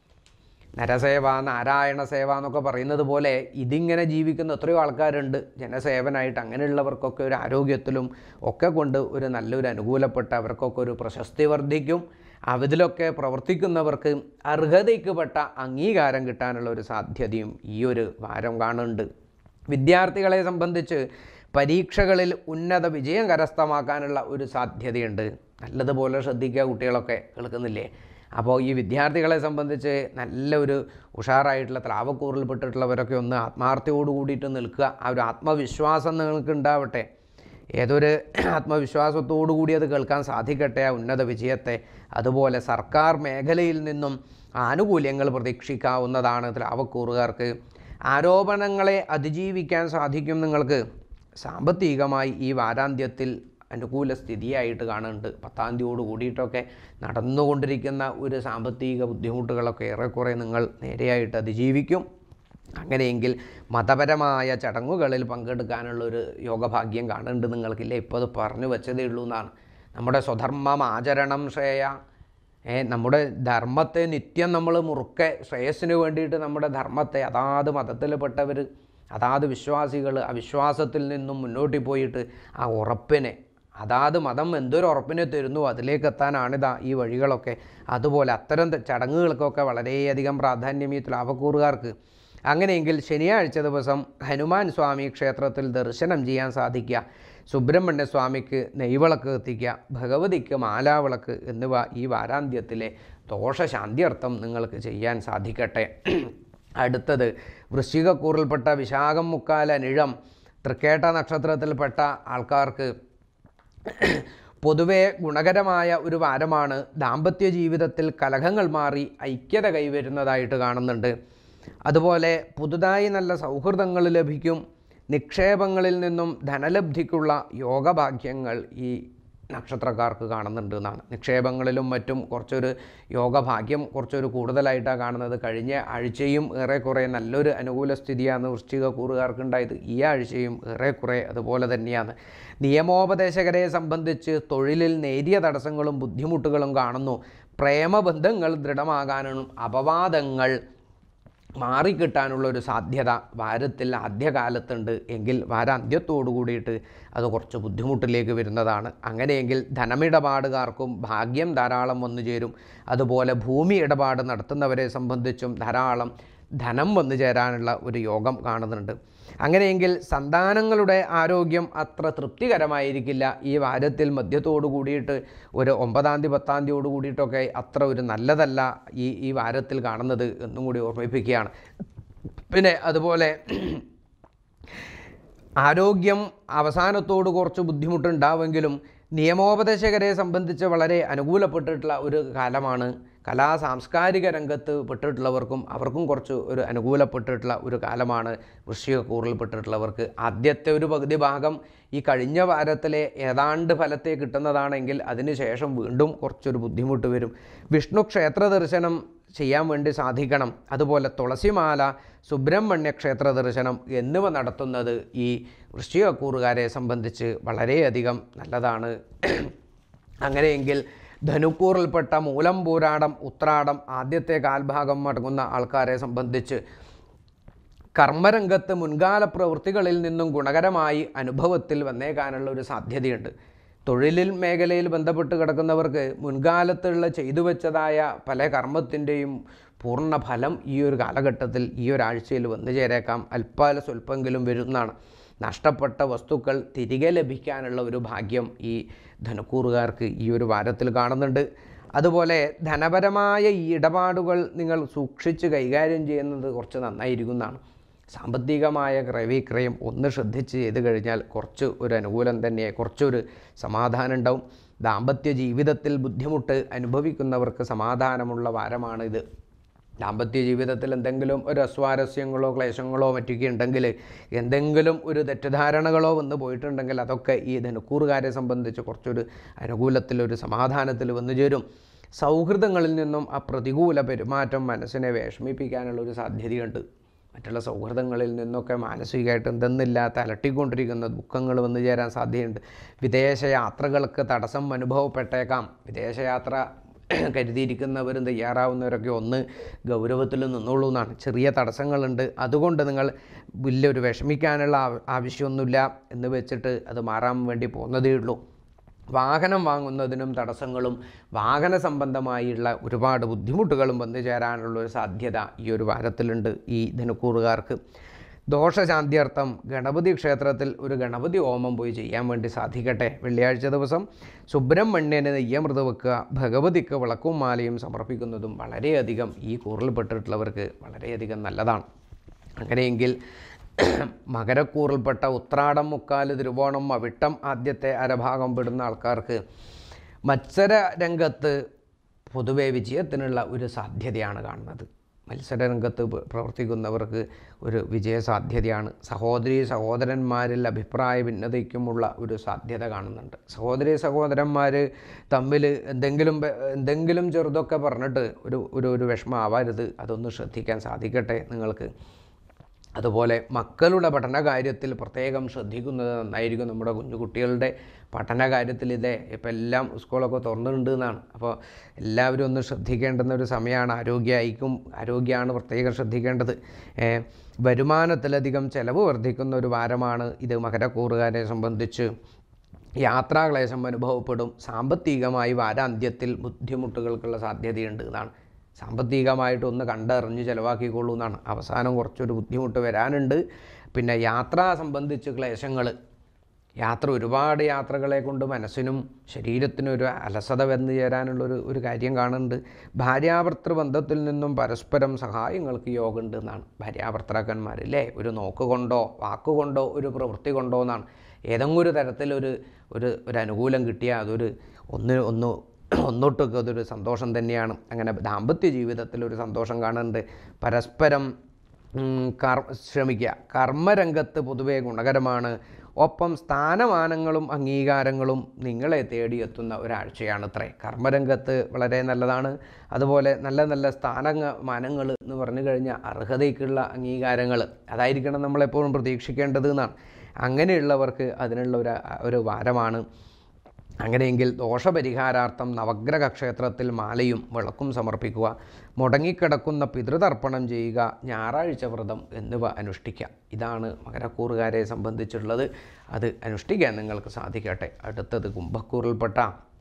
നരസേവ നാരായണ സേവ എന്നൊക്കെ പറയുന്നത് പോലെ ഇതിങ്ങനെ ജീവിക്കുന്ന എത്രയോ ആൾക്കാരുണ്ട് ജനസേവനായിട്ട് അങ്ങനെയുള്ളവർക്കൊക്കെ ഒരു ആരോഗ്യത്തിലും ഒക്കെ കൊണ്ട് ഒരു നല്ലൊരു അനുകൂലപ്പെട്ട അവർക്കൊക്കെ ഒരു പ്രശസ്തി വർദ്ധിക്കും അതിലൊക്കെ പ്രവർത്തിക്കുന്നവർക്ക് അർഹതയ്ക്കുപ്പെട്ട അംഗീകാരം കിട്ടാനുള്ള ഒരു സാധ്യതയും ഈ ഒരു വാരം കാണുന്നുണ്ട് വിദ്യാർത്ഥികളെ സംബന്ധിച്ച് പരീക്ഷകളിൽ ഉന്നത വിജയം കരസ്ഥമാക്കാനുള്ള ഒരു സാധ്യതയുണ്ട് നല്ലതുപോലെ ശ്രദ്ധിക്കുക കുട്ടികളൊക്കെ കേൾക്കുന്നില്ലേ അപ്പോൾ ഈ വിദ്യാർത്ഥികളെ സംബന്ധിച്ച് നല്ല ഒരു ഉഷാറായിട്ടുള്ള ത്രാവക്കൂറിൽപ്പെട്ടിട്ടുള്ളവരൊക്കെ ഒന്ന് ആത്മാർത്ഥയോട് കൂടിയിട്ട് നിൽക്കുക ആ ഒരു ആത്മവിശ്വാസം നിങ്ങൾക്ക് ഉണ്ടാവട്ടെ ഏതൊരു ആത്മവിശ്വാസത്തോടു കൂടി അത് കേൾക്കാൻ സാധിക്കട്ടെ ആ ഉന്നത വിജയത്തെ അതുപോലെ സർക്കാർ മേഖലയിൽ നിന്നും ആനുകൂല്യങ്ങൾ പ്രതീക്ഷിക്കാവുന്നതാണ് ത്രാവക്കൂറുകാർക്ക് ആരോപണങ്ങളെ അതിജീവിക്കാൻ സാധിക്കും നിങ്ങൾക്ക് സാമ്പത്തികമായി ഈ വാരാന്ത്യത്തിൽ അനുകൂല സ്ഥിതിയായിട്ട് കാണുന്നുണ്ട് പത്താം തീയതിയോട് കൂടിയിട്ടൊക്കെ നടന്നുകൊണ്ടിരിക്കുന്ന ഒരു സാമ്പത്തിക ബുദ്ധിമുട്ടുകളൊക്കെ ഏറെക്കുറെ നിങ്ങൾ നേരെയായിട്ട് അതിജീവിക്കും അങ്ങനെയെങ്കിൽ മതപരമായ ചടങ്ങുകളിൽ പങ്കെടുക്കാനുള്ള ഒരു യോഗഭാഗ്യം കാണുന്നുണ്ട് നിങ്ങൾക്കില്ലേ ഇപ്പോൾ അത് പറഞ്ഞു വെച്ചതേ ഉള്ളൂ എന്നാണ് നമ്മുടെ സ്വധർമ്മം ആചരണം ശ്രേയ ഏ, നമ്മുടെ ധർമ്മത്തെ നിത്യം നമ്മൾ മുറുക്കെ ശ്രേയസ്സിന് വേണ്ടിയിട്ട് നമ്മുടെ ധർമ്മത്തെ അതാത് മതത്തിൽപ്പെട്ടവർ അതാത് വിശ്വാസികൾ ആ വിശ്വാസത്തിൽ നിന്നും മുന്നോട്ട് പോയിട്ട് ആ ഉറപ്പിനെ അതാത് മതം എന്തൊരു ഉറപ്പിനെ തരുന്നു അതിലേക്ക് എത്താനാണിതാ ഈ വഴികളൊക്കെ അതുപോലെ അത്തരം ത- ചടങ്ങുകൾക്കൊക്കെ വളരെയധികം പ്രാധാന്യം ഈ തുലാവക്കൂറുകാർക്ക് അങ്ങനെയെങ്കിൽ ശനിയാഴ്ച ദിവസം ഹനുമാൻ സ്വാമി ക്ഷേത്രത്തിൽ ദർശനം ചെയ്യാൻ സാധിക്കുക സുബ്രഹ്മണ്യ സ്വാമിക്ക് നെയ്വിളക്ക് എത്തിക്കുക ഭഗവതിക്ക് മാലാവിളക്ക് എന്നിവ ഈ വാരാന്ത്യത്തിലെ ദോഷശാന്തിയർത്ഥം നിങ്ങൾക്ക് ചെയ്യാൻ സാധിക്കട്ടെ അടുത്തത് വൃശ്ചികക്കൂറിൽപ്പെട്ട വിശാഖം മുക്കാല നിഴം തൃക്കേട്ട നക്ഷത്രത്തിൽപ്പെട്ട ആൾക്കാർക്ക് പൊതുവെ ഗുണകരമായ ഒരു വാരമാണ് ദാമ്പത്യ ജീവിതത്തിൽ കലഹങ്ങൾ മാറി ഐക്യത കൈവരുന്നതായിട്ട് കാണുന്നുണ്ട് അതുപോലെ പുതുതായി നല്ല സൗഹൃദങ്ങൾ ലഭിക്കും നിക്ഷേപങ്ങളിൽ നിന്നും ധനലബ്ധിക്കുള്ള യോഗഭാഗ്യങ്ങൾ ഈ നക്ഷത്രക്കാർക്ക് കാണുന്നുണ്ട് എന്നാണ് നിക്ഷേപങ്ങളിലും മറ്റും കുറച്ചൊരു യോഗഭാഗ്യം കുറച്ചൊരു കൂടുതലായിട്ടാണ് കാണുന്നത് കഴിഞ്ഞ ആഴ്ചയും ഏറെക്കുറെ നല്ലൊരു അനുകൂല സ്ഥിതിയാണ് വൃശ്ചിക കൂറുകാർക്കുണ്ടായത് ഈ ആഴ്ചയും ഏറെക്കുറെ അതുപോലെ തന്നെയാണ് നിയമോപദേശകരെ സംബന്ധിച്ച് തൊഴിലിൽ നേരിയ തടസ്സങ്ങളും ബുദ്ധിമുട്ടുകളും കാണുന്നു പ്രേമബന്ധങ്ങൾ ദൃഢമാകാനും അപവാദങ്ങൾ മാറിക്കിട്ടാനുള്ള ഒരു സാധ്യത വാരത്തിൽ ആദ്യകാലത്തുണ്ട് എങ്കിൽ വാരാന്ത്യത്തോടു കൂടിയിട്ട് അത് കുറച്ച് ബുദ്ധിമുട്ടിലേക്ക് വരുന്നതാണ് അങ്ങനെയെങ്കിൽ ധനമിടപാടുകാർക്കും ഭാഗ്യം ധാരാളം വന്നു ചേരും അതുപോലെ ഭൂമി ഇടപാട് നടത്തുന്നവരെ സംബന്ധിച്ചും ധാരാളം ധനം വന്നു ചേരാനുള്ള ഒരു യോഗം കാണുന്നുണ്ട് അങ്ങനെയെങ്കിൽ സന്താനങ്ങളുടെ ആരോഗ്യം അത്ര തൃപ്തികരമായിരിക്കില്ല ഈ വാരത്തിൽ മധ്യത്തോടു കൂടിയിട്ട് ഒരു ഒമ്പതാം തീയതി പത്താം തീയതിയോട് കൂടിയിട്ടൊക്കെ അത്ര ഒരു നല്ലതല്ല ഈ ഈ വാരത്തിൽ കാണുന്നത് എന്നും കൂടി ഓർമ്മിപ്പിക്കുകയാണ് പിന്നെ അതുപോലെ ആരോഗ്യം അവസാനത്തോട് കുറച്ച് ബുദ്ധിമുട്ടുണ്ടാവുമെങ്കിലും നിയമോപദേശകരെ സംബന്ധിച്ച് വളരെ അനുകൂലപ്പെട്ടിട്ടുള്ള ഒരു കാലമാണ് കലാ സാംസ്കാരിക രംഗത്ത് പെട്ടിട്ടുള്ളവർക്കും അവർക്കും കുറച്ച് ഒരു അനുകൂലപ്പെട്ടിട്ടുള്ള ഒരു കാലമാണ് വൃശ്ചിക കൂറിൽപ്പെട്ടിട്ടുള്ളവർക്ക് ആദ്യത്തെ ഒരു പകുതി ഭാഗം ഈ കഴിഞ്ഞ വാരത്തിലെ ഏതാണ്ട് ഫലത്തെ കിട്ടുന്നതാണെങ്കിൽ അതിനുശേഷം വീണ്ടും കുറച്ചൊരു ബുദ്ധിമുട്ട് വരും വിഷ്ണു ക്ഷേത്ര ദർശനം ചെയ്യാൻ വേണ്ടി സാധിക്കണം അതുപോലെ തുളസിമാല സുബ്രഹ്മണ്യ ക്ഷേത്ര ദർശനം എന്നിവ നടത്തുന്നത് ഈ വൃശ്ചികക്കൂറുകാരെ സംബന്ധിച്ച് വളരെയധികം നല്ലതാണ് അങ്ങനെയെങ്കിൽ ധനുക്കൂറിൽപ്പെട്ട മൂലം പൂരാടം ഉത്രാടം ആദ്യത്തെ കാൽഭാഗം അടങ്ങുന്ന ആൾക്കാരെ സംബന്ധിച്ച് കർമ്മരംഗത്ത് മുൻകാല പ്രവൃത്തികളിൽ നിന്നും ഗുണകരമായി അനുഭവത്തിൽ വന്നേക്കാനുള്ള ഒരു സാധ്യതയുണ്ട് തൊഴിലിൽ മേഖലയിൽ ബന്ധപ്പെട്ട് കിടക്കുന്നവർക്ക് മുൻകാലത്തുള്ള ചെയ്തു വെച്ചതായ പല കർമ്മത്തിൻ്റെയും പൂർണ്ണ ഫലം ഈ ഒരു കാലഘട്ടത്തിൽ ഈ ഒരാഴ്ചയിൽ വന്നു ചേരേക്കാം അല്പാല സ്വല്പമെങ്കിലും വരുന്നതാണ് നഷ്ടപ്പെട്ട വസ്തുക്കൾ തിരികെ ലഭിക്കാനുള്ള ഒരു ഭാഗ്യം ഈ ധനക്കൂറുകാർക്ക് ഈ ഒരു വാരത്തിൽ കാണുന്നുണ്ട് അതുപോലെ ധനപരമായ ഈ ഇടപാടുകൾ നിങ്ങൾ സൂക്ഷിച്ച് കൈകാര്യം ചെയ്യുന്നത് കുറച്ച് നന്നായിരിക്കുന്നതാണ് സാമ്പത്തികമായ ക്രയവിക്രയം ഒന്ന് ശ്രദ്ധിച്ച് ചെയ്ത് കഴിഞ്ഞാൽ കുറച്ച് ഒരു അനുകൂലം തന്നെ കുറച്ചൊരു സമാധാനം ഉണ്ടാവും ദാമ്പത്യ ജീവിതത്തിൽ ബുദ്ധിമുട്ട് അനുഭവിക്കുന്നവർക്ക് സമാധാനമുള്ള വാരമാണിത് ദാമ്പത്യ ജീവിതത്തിൽ എന്തെങ്കിലും ഒരു അസ്വാരസ്യങ്ങളോ ക്ലേശങ്ങളോ മറ്റൊക്കെ ഉണ്ടെങ്കിൽ എന്തെങ്കിലും ഒരു തെറ്റിദ്ധാരണകളോ വന്ന് പോയിട്ടുണ്ടെങ്കിൽ അതൊക്കെ ഈ ധനുക്കൂറുകാരെ സംബന്ധിച്ച് കുറച്ചൊരു അനുകൂലത്തിൽ ഒരു സമാധാനത്തിൽ വന്നു ചേരും സൗഹൃദങ്ങളിൽ നിന്നും ആ പ്രതികൂല പെരുമാറ്റം മനസ്സിനെ വിഷമിപ്പിക്കാനുള്ള ഒരു സാധ്യതയുണ്ട് മറ്റുള്ള സൗഹൃദങ്ങളിൽ നിന്നൊക്കെ മാനസികമായിട്ട് എന്തെന്നില്ലാത്ത അലട്ടിക്കൊണ്ടിരിക്കുന്ന ദുഃഖങ്ങൾ വന്നു ചേരാൻ സാധ്യതയുണ്ട് വിദേശ യാത്രകൾക്ക് തടസ്സം അനുഭവപ്പെട്ടേക്കാം വിദേശയാത്ര കരുതിയിരിക്കുന്നവരും തയ്യാറാവുന്നവരൊക്കെ ഒന്ന് ഗൗരവത്തിൽ നിന്നോളൂ എന്നാണ് ചെറിയ തടസ്സങ്ങളുണ്ട് അതുകൊണ്ട് നിങ്ങൾ വലിയൊരു വിഷമിക്കാനുള്ള ആവ- ആവശ്യമൊന്നുമില്ല എന്ന് വെച്ചിട്ട് അത് മാറാൻ വേണ്ടി പോകുന്നതേ ഉള്ളൂ വാഹനം വാങ്ങുന്നതിനും തടസ്സങ്ങളും വാഹന സംബന്ധമായുള്ള ഒരുപാട് ബുദ്ധിമുട്ടുകളും വന്നു ചേരാനുള്ള ഒരു സാധ്യത ഈ ഒരു വാരത്തിലുണ്ട് ഈ ധനുക്കൂറുകാർക്ക് ദോഷശാന്തിയർത്ഥം ഗണപതി ക്ഷേത്രത്തിൽ ഒരു ഗണപതി ഹോമം പോയി ചെയ്യാൻ വേണ്ടി സാധിക്കട്ടെ വെള്ളിയാഴ്ച ദിവസം സുബ്രഹ്മണ്യന് നെയ്യമൃത് വെക്കുക ഭഗവതിക്ക് വിളക്കും മാലയും സമർപ്പിക്കുന്നതും വളരെയധികം ഈ കൂറിൽപ്പെട്ടിട്ടുള്ളവർക്ക് വളരെയധികം നല്ലതാണ് അങ്ങനെയെങ്കിൽ മകരക്കൂറിൽപ്പെട്ട ഉത്രാടം മുക്കാല് തിരുവോണം അവിട്ടം ആദ്യത്തെ അരഭാഗം പെടുന്ന ആൾക്കാർക്ക് മത്സര രംഗത്ത് പൊതുവെ വിജയത്തിനുള്ള ഒരു സാധ്യതയാണ് കാണുന്നത് മത്സര രംഗത്ത് പ- പ്രവർത്തിക്കുന്നവർക്ക് ഒരു വിജയ സാധ്യതയാണ് സഹോദരി സഹോദരന്മാരിൽ അഭിപ്രായ ഭിന്നതയ്ക്കുമുള്ള ഒരു സാധ്യത കാണുന്നുണ്ട് സഹോദരി സഹോദരന്മാർ തമ്മിൽ എന്തെങ്കിലും ബ- എന്തെങ്കിലും ചെറുതൊക്കെ പറഞ്ഞിട്ട് ഒരു ഒരു ഒരു വിഷമമാവരുത് അതൊന്ന് ശ്രദ്ധിക്കാൻ സാധിക്കട്ടെ നിങ്ങൾക്ക് അതുപോലെ മക്കളുടെ പഠന കാര്യത്തിൽ പ്രത്യേകം ശ്രദ്ധിക്കുന്നത് നന്നായിരിക്കും നമ്മുടെ കുഞ്ഞു കുട്ടികളുടെ പഠന കാര്യത്തിൽ ഇതേ ഇപ്പം എല്ലാം സ്കൂളൊക്കെ തുറന്നിട്ടുണ്ട് എന്നാണ് അപ്പോൾ എല്ലാവരും ഒന്ന് ശ്രദ്ധിക്കേണ്ടുന്ന ഒരു സമയമാണ് ആരോഗ്യമായിരിക്കും ആരോഗ്യമാണ് പ്രത്യേകം ശ്രദ്ധിക്കേണ്ടത് ഏ, വരുമാനത്തിലധികം ചിലവ് വർദ്ധിക്കുന്ന ഒരു വാരമാണ് ഇത് മകരക്കൂറുകാരെ സംബന്ധിച്ച് യാത്രാക്ലേശം അനുഭവപ്പെടും സാമ്പത്തികമായി വാരാന്ത്യത്തിൽ ബുദ്ധിമുട്ടുകൾക്കുള്ള സാധ്യതയുണ്ട് എന്നാണ് സാമ്പത്തികമായിട്ട് ഒന്ന് കണ്ടറിഞ്ഞ് ചിലവാക്കിക്കൊള്ളൂ എന്നാണ് അവസാനം കുറച്ചൊരു ബുദ്ധിമുട്ട് വരാനുണ്ട് പിന്നെ യാത്രാ സംബന്ധിച്ച് ക്ലേശങ്ങൾ യാത്ര ഒരുപാട് യാത്രകളെ കൊണ്ട് മനസ്സിനും ശരീരത്തിനും ഒരു അലസത വന്നു ചേരാനുള്ളൊരു ഒരു കാര്യം കാണുന്നുണ്ട് ഭാര്യാഭർത്തൃ ബന്ധത്തിൽ നിന്നും പരസ്പരം സഹായങ്ങൾക്ക് യോഗമുണ്ട് എന്നാണ് ഭാര്യാഭർത്താക്കന്മാരില്ലേ ഒരു നോക്ക് കൊണ്ടോ വാക്കുകൊണ്ടോ ഒരു പ്രവൃത്തി കൊണ്ടോ എന്നാണ് ഏതെങ്കിലും ഒരു തരത്തിലൊരു ഒരു ഒരു അനുകൂലം കിട്ടിയാൽ അതൊരു ഒന്ന് ഒന്ന് ഒന്നൊട്ടൊക്കെ അതൊരു സന്തോഷം തന്നെയാണ് അങ്ങനെ ദാമ്പത്യ ജീവിതത്തിൽ ഒരു സന്തോഷം കാണുന്നുണ്ട് പരസ്പരം ഉം, കർ ശ്രമിക്കുക കർമ്മരംഗത്ത് പൊതുവെ ഗുണകരമാണ് ഒപ്പം സ്ഥാനമാനങ്ങളും അംഗീകാരങ്ങളും നിങ്ങളെ തേടിയെത്തുന്ന ഒരാഴ്ചയാണ് അത്രേ കർമ്മരംഗത്ത് വളരെ നല്ലതാണ് അതുപോലെ നല്ല നല്ല സ്ഥാനമാനങ്ങൾ എന്ന് പറഞ്ഞു കഴിഞ്ഞാൽ അർഹതയ്ക്കുള്ള അംഗീകാരങ്ങൾ അതായിരിക്കണം നമ്മളെപ്പോഴും പ്രതീക്ഷിക്കേണ്ടത് എന്നാണ് അങ്ങനെയുള്ളവർക്ക് അതിനുള്ള ഒരു ഒരു വാരമാണ് അങ്ങനെയെങ്കിൽ ദോഷപരിഹാരാർത്ഥം നവഗ്രഹ ക്ഷേത്രത്തിൽ മാലയും വിളക്കും സമർപ്പിക്കുക മുടങ്ങിക്കിടക്കുന്ന പിതൃതർപ്പണം ചെയ്യുക ഞായറാഴ്ച വ്രതം എന്നിവ അനുഷ്ഠിക്കുക ഇതാണ് മകരക്കൂറുകാരെ സംബന്ധിച്ചുള്ളത് അത് അനുഷ്ഠിക്കാൻ നിങ്ങൾക്ക് സാധിക്കട്ടെ അടുത്തത് കുംഭക്കൂറിൽപ്പെട്ട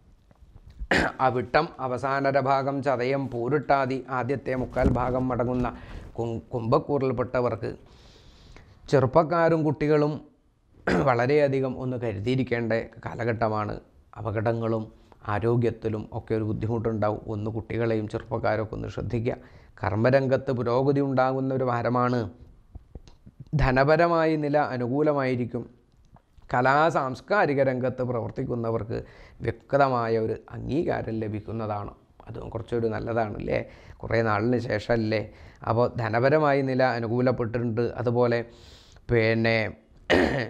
അവിട്ടം അവസാനര ഭാഗം ചതയം പൂരിട്ടാതി ആദ്യത്തെ മുക്കാൽ ഭാഗം അടങ്ങുന്ന കു- കുംഭക്കൂറിൽപ്പെട്ടവർക്ക് ചെറുപ്പക്കാരും കുട്ടികളും വളരെയധികം ഒന്ന് കരുതിയിരിക്കേണ്ട കാലഘട്ടമാണ് അപകടങ്ങളും ആരോഗ്യത്തിലും ഒക്കെ ഒരു ബുദ്ധിമുട്ടുണ്ടാവും ഒന്ന് കുട്ടികളെയും ചെറുപ്പക്കാരൊക്കെ ഒന്ന് ശ്രദ്ധിക്കുക കർമ്മരംഗത്ത് പുരോഗതി ഉണ്ടാകുന്ന ഒരു വാരമാണ് ധനപരമായ നില അനുകൂലമായിരിക്കും കലാ സാംസ്കാരിക രംഗത്ത് പ്രവർത്തിക്കുന്നവർക്ക് വ്യക്തമായ ഒരു അംഗീകാരം ലഭിക്കുന്നതാണ് അതും കുറച്ചൊരു നല്ലതാണല്ലേ കുറേ നാളിന് ശേഷമല്ലേ അപ്പോൾ ധനപരമായ നില അനുകൂലപ്പെട്ടിട്ടുണ്ട് അതുപോലെ പിന്നെ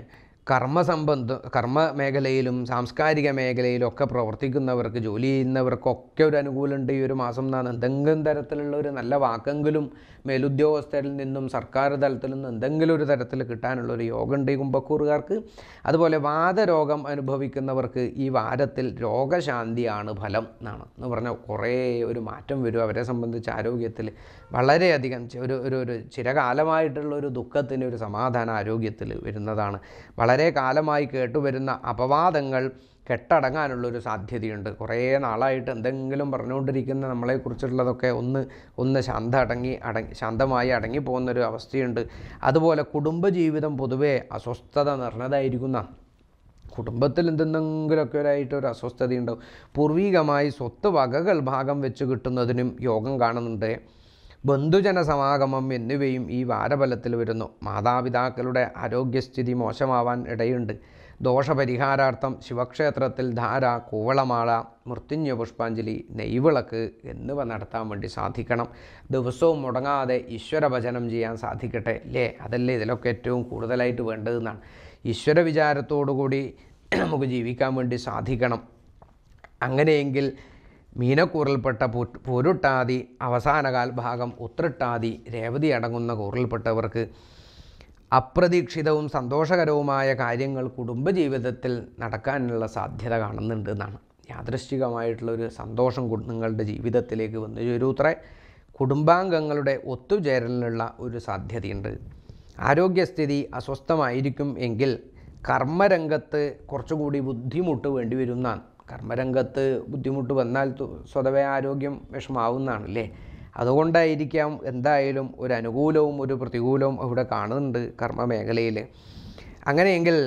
കർമ്മസംബന്ധ കർമ്മ മേഖലയിലും സാംസ്കാരിക മേഖലയിലും ഒക്കെ പ്രവർത്തിക്കുന്നവർക്ക് ജോലി ചെയ്യുന്നവർക്കൊക്കെ ഒരു അനുകൂലമുണ്ട് ഈ ഒരു മാസം എന്നാണ് എന്തെങ്കിലും തരത്തിലുള്ള ഒരു നല്ല വാക്കെങ്കിലും മേലുദ്യോഗസ്ഥരിൽ നിന്നും സർക്കാർ തലത്തിൽ നിന്നും എന്തെങ്കിലും ഒരു തരത്തിൽ കിട്ടാനുള്ള ഒരു യോഗമുണ്ട് ഈ കുംഭക്കൂറുകാർക്ക് അതുപോലെ വാദരോഗം അനുഭവിക്കുന്നവർക്ക് ഈ വാരത്തിൽ രോഗശാന്തിയാണ് ഫലം എന്നാണ് എന്ന് പറഞ്ഞാൽ കുറേ ഒരു മാറ്റം വരും അവരെ സംബന്ധിച്ച് ആരോഗ്യത്തിൽ വളരെയധികം ചെ- ഒരു ഒരു ഒരു ചിരകാലമായിട്ടുള്ള ഒരു ദുഃഖത്തിന് ഒരു സമാധാന ആരോഗ്യത്തിൽ വരുന്നതാണ് വളരെ കാലമായി കേട്ടുവരുന്ന അപവാദങ്ങൾ കെട്ടടങ്ങാനുള്ളൊരു സാധ്യതയുണ്ട് കുറേ നാളായിട്ട് എന്തെങ്കിലും പറഞ്ഞുകൊണ്ടിരിക്കുന്ന നമ്മളെക്കുറിച്ചുള്ളതൊക്കെ ഒന്ന് ഒന്ന് ശാന്ത അടങ്ങി അടങ്ങി ശാന്തമായി അടങ്ങിപ്പോകുന്നൊരു അവസ്ഥയുണ്ട് അതുപോലെ കുടുംബജീവിതം പൊതുവേ അസ്വസ്ഥത നിറഞ്ഞതായിരിക്കുന്ന കുടുംബത്തിൽ എന്തെങ്കിലുമൊക്കെ ഒരായിട്ട് ഒരു അസ്വസ്ഥതയുണ്ടാവും പൂർവികമായി സ്വത്ത് വകകൾ ഭാഗം വെച്ച് കിട്ടുന്നതിനും യോഗം കാണുന്നുണ്ട് ബന്ധുജന സമാഗമം എന്നിവയും ഈ വാരഫലത്തിൽ വരുന്നു മാതാപിതാക്കളുടെ ആരോഗ്യസ്ഥിതി മോശമാവാൻ ഇടയുണ്ട് ദോഷപരിഹാരാർത്ഥം ശിവക്ഷേത്രത്തിൽ ധാര കൂവളമാള മൃത്യുഞ്ജ പുഷ്പാഞ്ജലി നെയ്വിളക്ക് എന്നിവ നടത്താൻ വേണ്ടി സാധിക്കണം ദിവസവും മുടങ്ങാതെ ഈശ്വര ഭജനം ചെയ്യാൻ സാധിക്കട്ടെ അല്ലേ അതല്ലേ ഇതിലൊക്കെ ഏറ്റവും കൂടുതലായിട്ട് വേണ്ടതെന്നാണ് ഈശ്വര വിചാരത്തോടുകൂടി നമുക്ക് ജീവിക്കാൻ വേണ്ടി സാധിക്കണം അങ്ങനെയെങ്കിൽ മീനക്കൂറിൽപ്പെട്ട പു- പൊരുട്ടാതി അവസാനകാൽ ഭാഗം ഉത്രട്ടാതി രേവതി അടങ്ങുന്ന കൂറിൽപ്പെട്ടവർക്ക് അപ്രതീക്ഷിതവും സന്തോഷകരവുമായ കാര്യങ്ങൾ കുടുംബജീവിതത്തിൽ നടക്കാനുള്ള സാധ്യത കാണുന്നുണ്ട് എന്നാണ് യാദൃശ്ചികമായിട്ടുള്ളൊരു സന്തോഷം കു- നിങ്ങളുടെ ജീവിതത്തിലേക്ക് വന്നു ചേരൂത്രേ കുടുംബാംഗങ്ങളുടെ ഒത്തുചേരലിനുള്ള ഒരു സാധ്യതയുണ്ട് ആരോഗ്യസ്ഥിതി അസ്വസ്ഥമായിരിക്കും എങ്കിൽ കർമ്മരംഗത്ത് കുറച്ചുകൂടി ബുദ്ധിമുട്ട് വേണ്ടി വരുന്നതാണ് കർമ്മരംഗത്ത് ബുദ്ധിമുട്ട് വന്നാൽ തു- സ്വതവേ ആരോഗ്യം വിഷമാവുന്നതാണ് അല്ലേ അതുകൊണ്ടായിരിക്കാം എന്തായാലും ഒരു അനുകൂലവും ഒരു പ്രതികൂലവും ഇവിടെ കാണുന്നുണ്ട് കർമ്മ മേഖലയിൽ അങ്ങനെയെങ്കിൽ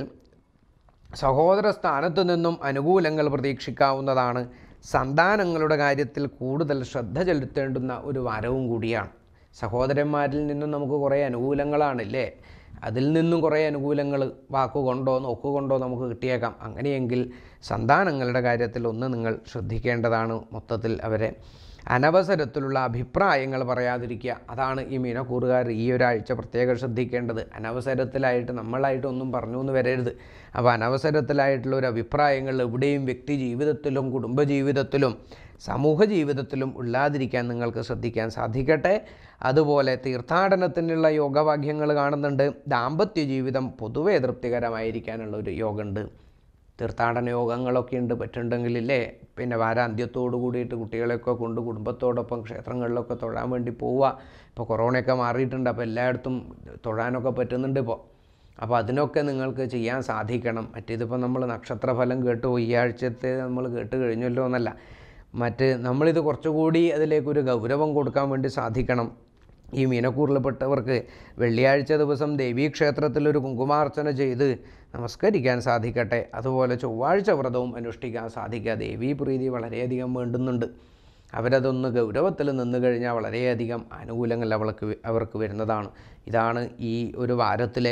സഹോദര സ്ഥാനത്തു നിന്നും അനുകൂലങ്ങൾ പ്രതീക്ഷിക്കാവുന്നതാണ് സന്താനങ്ങളുടെ കാര്യത്തിൽ കൂടുതൽ ശ്രദ്ധ ചെലുത്തേണ്ടുന്ന ഒരു വാരവും കൂടിയാണ് സഹോദരന്മാരിൽ നിന്നും നമുക്ക് കുറേ അനുകൂലങ്ങളാണില്ലേ അതിൽ നിന്നും കുറേ അനുകൂലങ്ങൾ വാക്കുകൊണ്ടോ നോക്കുകൊണ്ടോ നമുക്ക് കിട്ടിയേക്കാം അങ്ങനെയെങ്കിൽ സന്താനങ്ങളുടെ കാര്യത്തിൽ ഒന്ന് നിങ്ങൾ ശ്രദ്ധിക്കേണ്ടതാണ് മൊത്തത്തിൽ അവരെ അനവസരത്തിലുള്ള അഭിപ്രായങ്ങൾ പറയാതിരിക്കുക അതാണ് ഈ മീനക്കൂറുകാർ ഈ ഒരാഴ്ച പ്രത്യേകം ശ്രദ്ധിക്കേണ്ടത് അനവസരത്തിലായിട്ട് നമ്മളായിട്ടൊന്നും പറഞ്ഞു എന്ന് വരരുത് അപ്പോൾ അനവസരത്തിലായിട്ടുള്ള ഒരു അഭിപ്രായങ്ങൾ എവിടെയും വ്യക്തി ജീവിതത്തിലും കുടുംബജീവിതത്തിലും സമൂഹ ജീവിതത്തിലും ഇല്ലാതിരിക്കാൻ നിങ്ങൾക്ക് ശ്രദ്ധിക്കാൻ സാധിക്കട്ടെ അതുപോലെ തീർത്ഥാടനത്തിനുള്ള യോഗഭാഗ്യങ്ങൾ കാണുന്നുണ്ട് ദാമ്പത്യ ജീവിതം പൊതുവെ തൃപ്തികരമായിരിക്കാനുള്ള ഒരു യോഗമുണ്ട് തീർത്ഥാടന യോഗങ്ങളൊക്കെ ഉണ്ട് പറ്റുണ്ടെങ്കിലില്ലേ പിന്നെ വാരാന്ത്യത്തോടു കൂടിയിട്ട് കുട്ടികളെയൊക്കെ കൊണ്ട് കുടുംബത്തോടൊപ്പം ക്ഷേത്രങ്ങളിലൊക്കെ തൊഴാൻ വേണ്ടി പോവുക ഇപ്പോൾ കൊറോണയൊക്കെ മാറിയിട്ടുണ്ട് അപ്പോൾ എല്ലായിടത്തും തൊഴാനൊക്കെ പറ്റുന്നുണ്ട് ഇപ്പോൾ അപ്പോൾ അതിനൊക്കെ നിങ്ങൾക്ക് ചെയ്യാൻ സാധിക്കണം മറ്റേതിപ്പോൾ നമ്മൾ നക്ഷത്രഫലം കേട്ടു ഈ ആഴ്ചത്തെ നമ്മൾ കേട്ട് കഴിഞ്ഞല്ലോ എന്നല്ല മറ്റ് നമ്മളിത് കുറച്ചുകൂടി അതിലേക്കൊരു ഗൗരവം കൊടുക്കാൻ വേണ്ടി സാധിക്കണം ഈ മീനക്കൂറിൽപ്പെട്ടവർക്ക് വെള്ളിയാഴ്ച ദിവസം ദേവീക്ഷേത്രത്തിൽ ഒരു കുങ്കുമാർച്ചന ചെയ്ത് നമസ്കരിക്കാൻ സാധിക്കട്ടെ അതുപോലെ ചൊവ്വാഴ്ച വ്രതവും അനുഷ്ഠിക്കാൻ സാധിക്കുക ദേവീ പ്രീതി വളരെയധികം വേണ്ടുന്നുണ്ട് അവരതൊന്ന് ഗൗരവത്തിൽ നിന്ന് കഴിഞ്ഞാൽ വളരെയധികം ആനുകൂല്യങ്ങൾ അവൾക്ക് വ- അവർക്ക് വരുന്നതാണ് ഇതാണ് ഈ ഒരു വാരത്തിലെ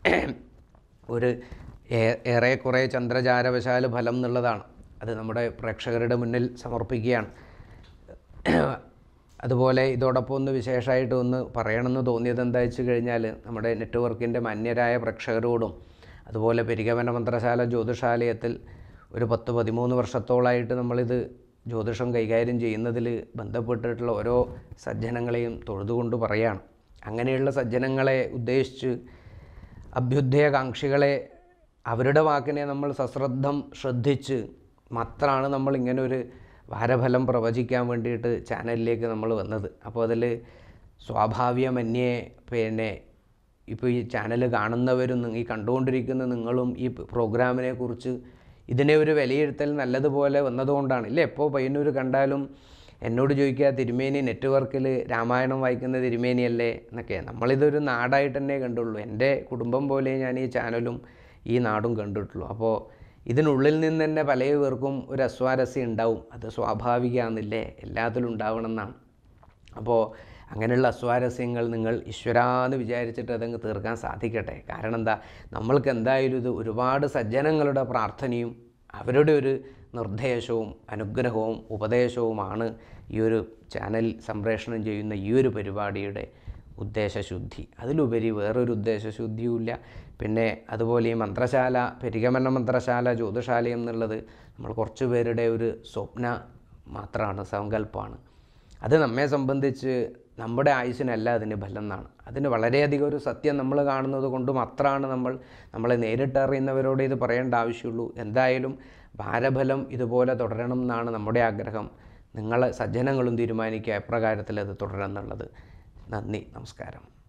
ഒരു ഏ- ഏറെക്കുറെ ചന്ദ്രചാരവശാൽ ഫലം എന്നുള്ളതാണ് അത് നമ്മുടെ പ്രേക്ഷകരുടെ മുന്നിൽ സമർപ്പിക്കുകയാണ് അതുപോലെ ഇതോടൊപ്പം ഒന്ന് വിശേഷമായിട്ട് ഒന്ന് പറയണമെന്ന് തോന്നിയത് എന്താ വെച്ച് കഴിഞ്ഞാൽ നമ്മുടെ നെറ്റ്വർക്കിൻ്റെ മാന്യരായ പ്രേക്ഷകരോടും അതുപോലെ പെരികവന മന്ത്രശാല ജ്യോതിഷാലയത്തിൽ ഒരു പത്ത് പതിമൂന്ന് വർഷത്തോളമായിട്ട് നമ്മളിത് ജ്യോതിഷം കൈകാര്യം ചെയ്യുന്നതിൽ ബന്ധപ്പെട്ടിട്ടുള്ള ഓരോ സജ്ജനങ്ങളെയും തൊഴുതുകൊണ്ട് പറയാണ് അങ്ങനെയുള്ള സജ്ജനങ്ങളെ ഉദ്ദേശിച്ച് അഭ്യുദയകാംക്ഷികളെ അവരുടെ വാക്കിനെ നമ്മൾ സശ്രദ്ധം ശ്രദ്ധിച്ച് മാത്രമാണ് നമ്മൾ ഇങ്ങനെ ഒരു വാരഫലം പ്രവചിക്കാൻ വേണ്ടിയിട്ട് ചാനലിലേക്ക് നമ്മൾ വന്നത് അപ്പോൾ അതിൽ സ്വാഭാവികമന്യേ പിന്നെ ഇപ്പോൾ ഈ ചാനൽ കാണുന്നവരും നി- ഈ കണ്ടുകൊണ്ടിരിക്കുന്ന നിങ്ങളും ഈ പ്രോഗ്രാമിനെ കുറിച്ച് ഇതിനെ ഒരു വിലയിരുത്തൽ നല്ലതുപോലെ വന്നതുകൊണ്ടാണ് ഇല്ലേ എപ്പോൾ പയ്യന്നൂർ കണ്ടാലും എന്നോട് ചോദിക്കുക തിരുമേനി നെറ്റ്വർക്കിൽ രാമായണം വായിക്കുന്ന തിരുമേനിയല്ലേ എന്നൊക്കെ നമ്മളിതൊരു നാടായിട്ട് തന്നെ കണ്ടുള്ളൂ എൻ്റെ കുടുംബം പോലെ ഞാൻ ഈ ചാനലും ഈ നാടും കണ്ടിട്ടുള്ളൂ അപ്പോൾ ഇതിനുള്ളിൽ നിന്ന് തന്നെ പല പേർക്കും ഒരു അസ്വാരസ്യം ഉണ്ടാവും അത് സ്വാഭാവികമാണെന്നില്ലേ എല്ലാത്തിലും ഉണ്ടാവണം എന്നാണ് അപ്പോൾ അങ്ങനെയുള്ള അസ്വാരസ്യങ്ങൾ നിങ്ങൾ ഈശ്വരാന്ന് വിചാരിച്ചിട്ട് അതങ്ങ് തീർക്കാൻ സാധിക്കട്ടെ കാരണം എന്താ നമ്മൾക്ക് എന്തായാലും ഇത് ഒരുപാട് സജ്ജനങ്ങളുടെ പ്രാർത്ഥനയും അവരുടെ ഒരു നിർദ്ദേശവും അനുഗ്രഹവും ഉപദേശവുമാണ് ഈ ഒരു ചാനൽ സംപ്രേഷണം ചെയ്യുന്ന ഈ ഒരു പരിപാടിയുടെ ഉദ്ദേശശുദ്ധി അതിലുപരി വേറൊരു ഉദ്ദേശശുദ്ധിയുമില്ല പിന്നെ അതുപോലെ ഈ മന്ത്രശാല പരിഗമന മന്ത്രശാല ജ്യോതിഷാലയം എന്നുള്ളത് നമ്മൾ കുറച്ച് പേരുടെ ഒരു സ്വപ്ന മാത്രമാണ് സങ്കല്പമാണ് അത് നമ്മെ സംബന്ധിച്ച് നമ്മുടെ ആയുസ്സിനല്ല അതിന് ഫലം എന്നാണ് അതിന് വളരെയധികം ഒരു സത്യം നമ്മൾ കാണുന്നത് കൊണ്ട് മാത്രമാണ് നമ്മൾ നമ്മളെ നേരിട്ടറിയുന്നവരോട് ഇത് പറയേണ്ട ആവശ്യമുള്ളൂ എന്തായാലും ഭാരഫലം ഇതുപോലെ തുടരണം എന്നാണ് നമ്മുടെ ആഗ്രഹം നിങ്ങൾ സജ്ജനങ്ങളും തീരുമാനിക്കുക എപ്രകാരത്തിൽ അത് തുടരണം എന്നുള്ളത് നന്ദി നമസ്കാരം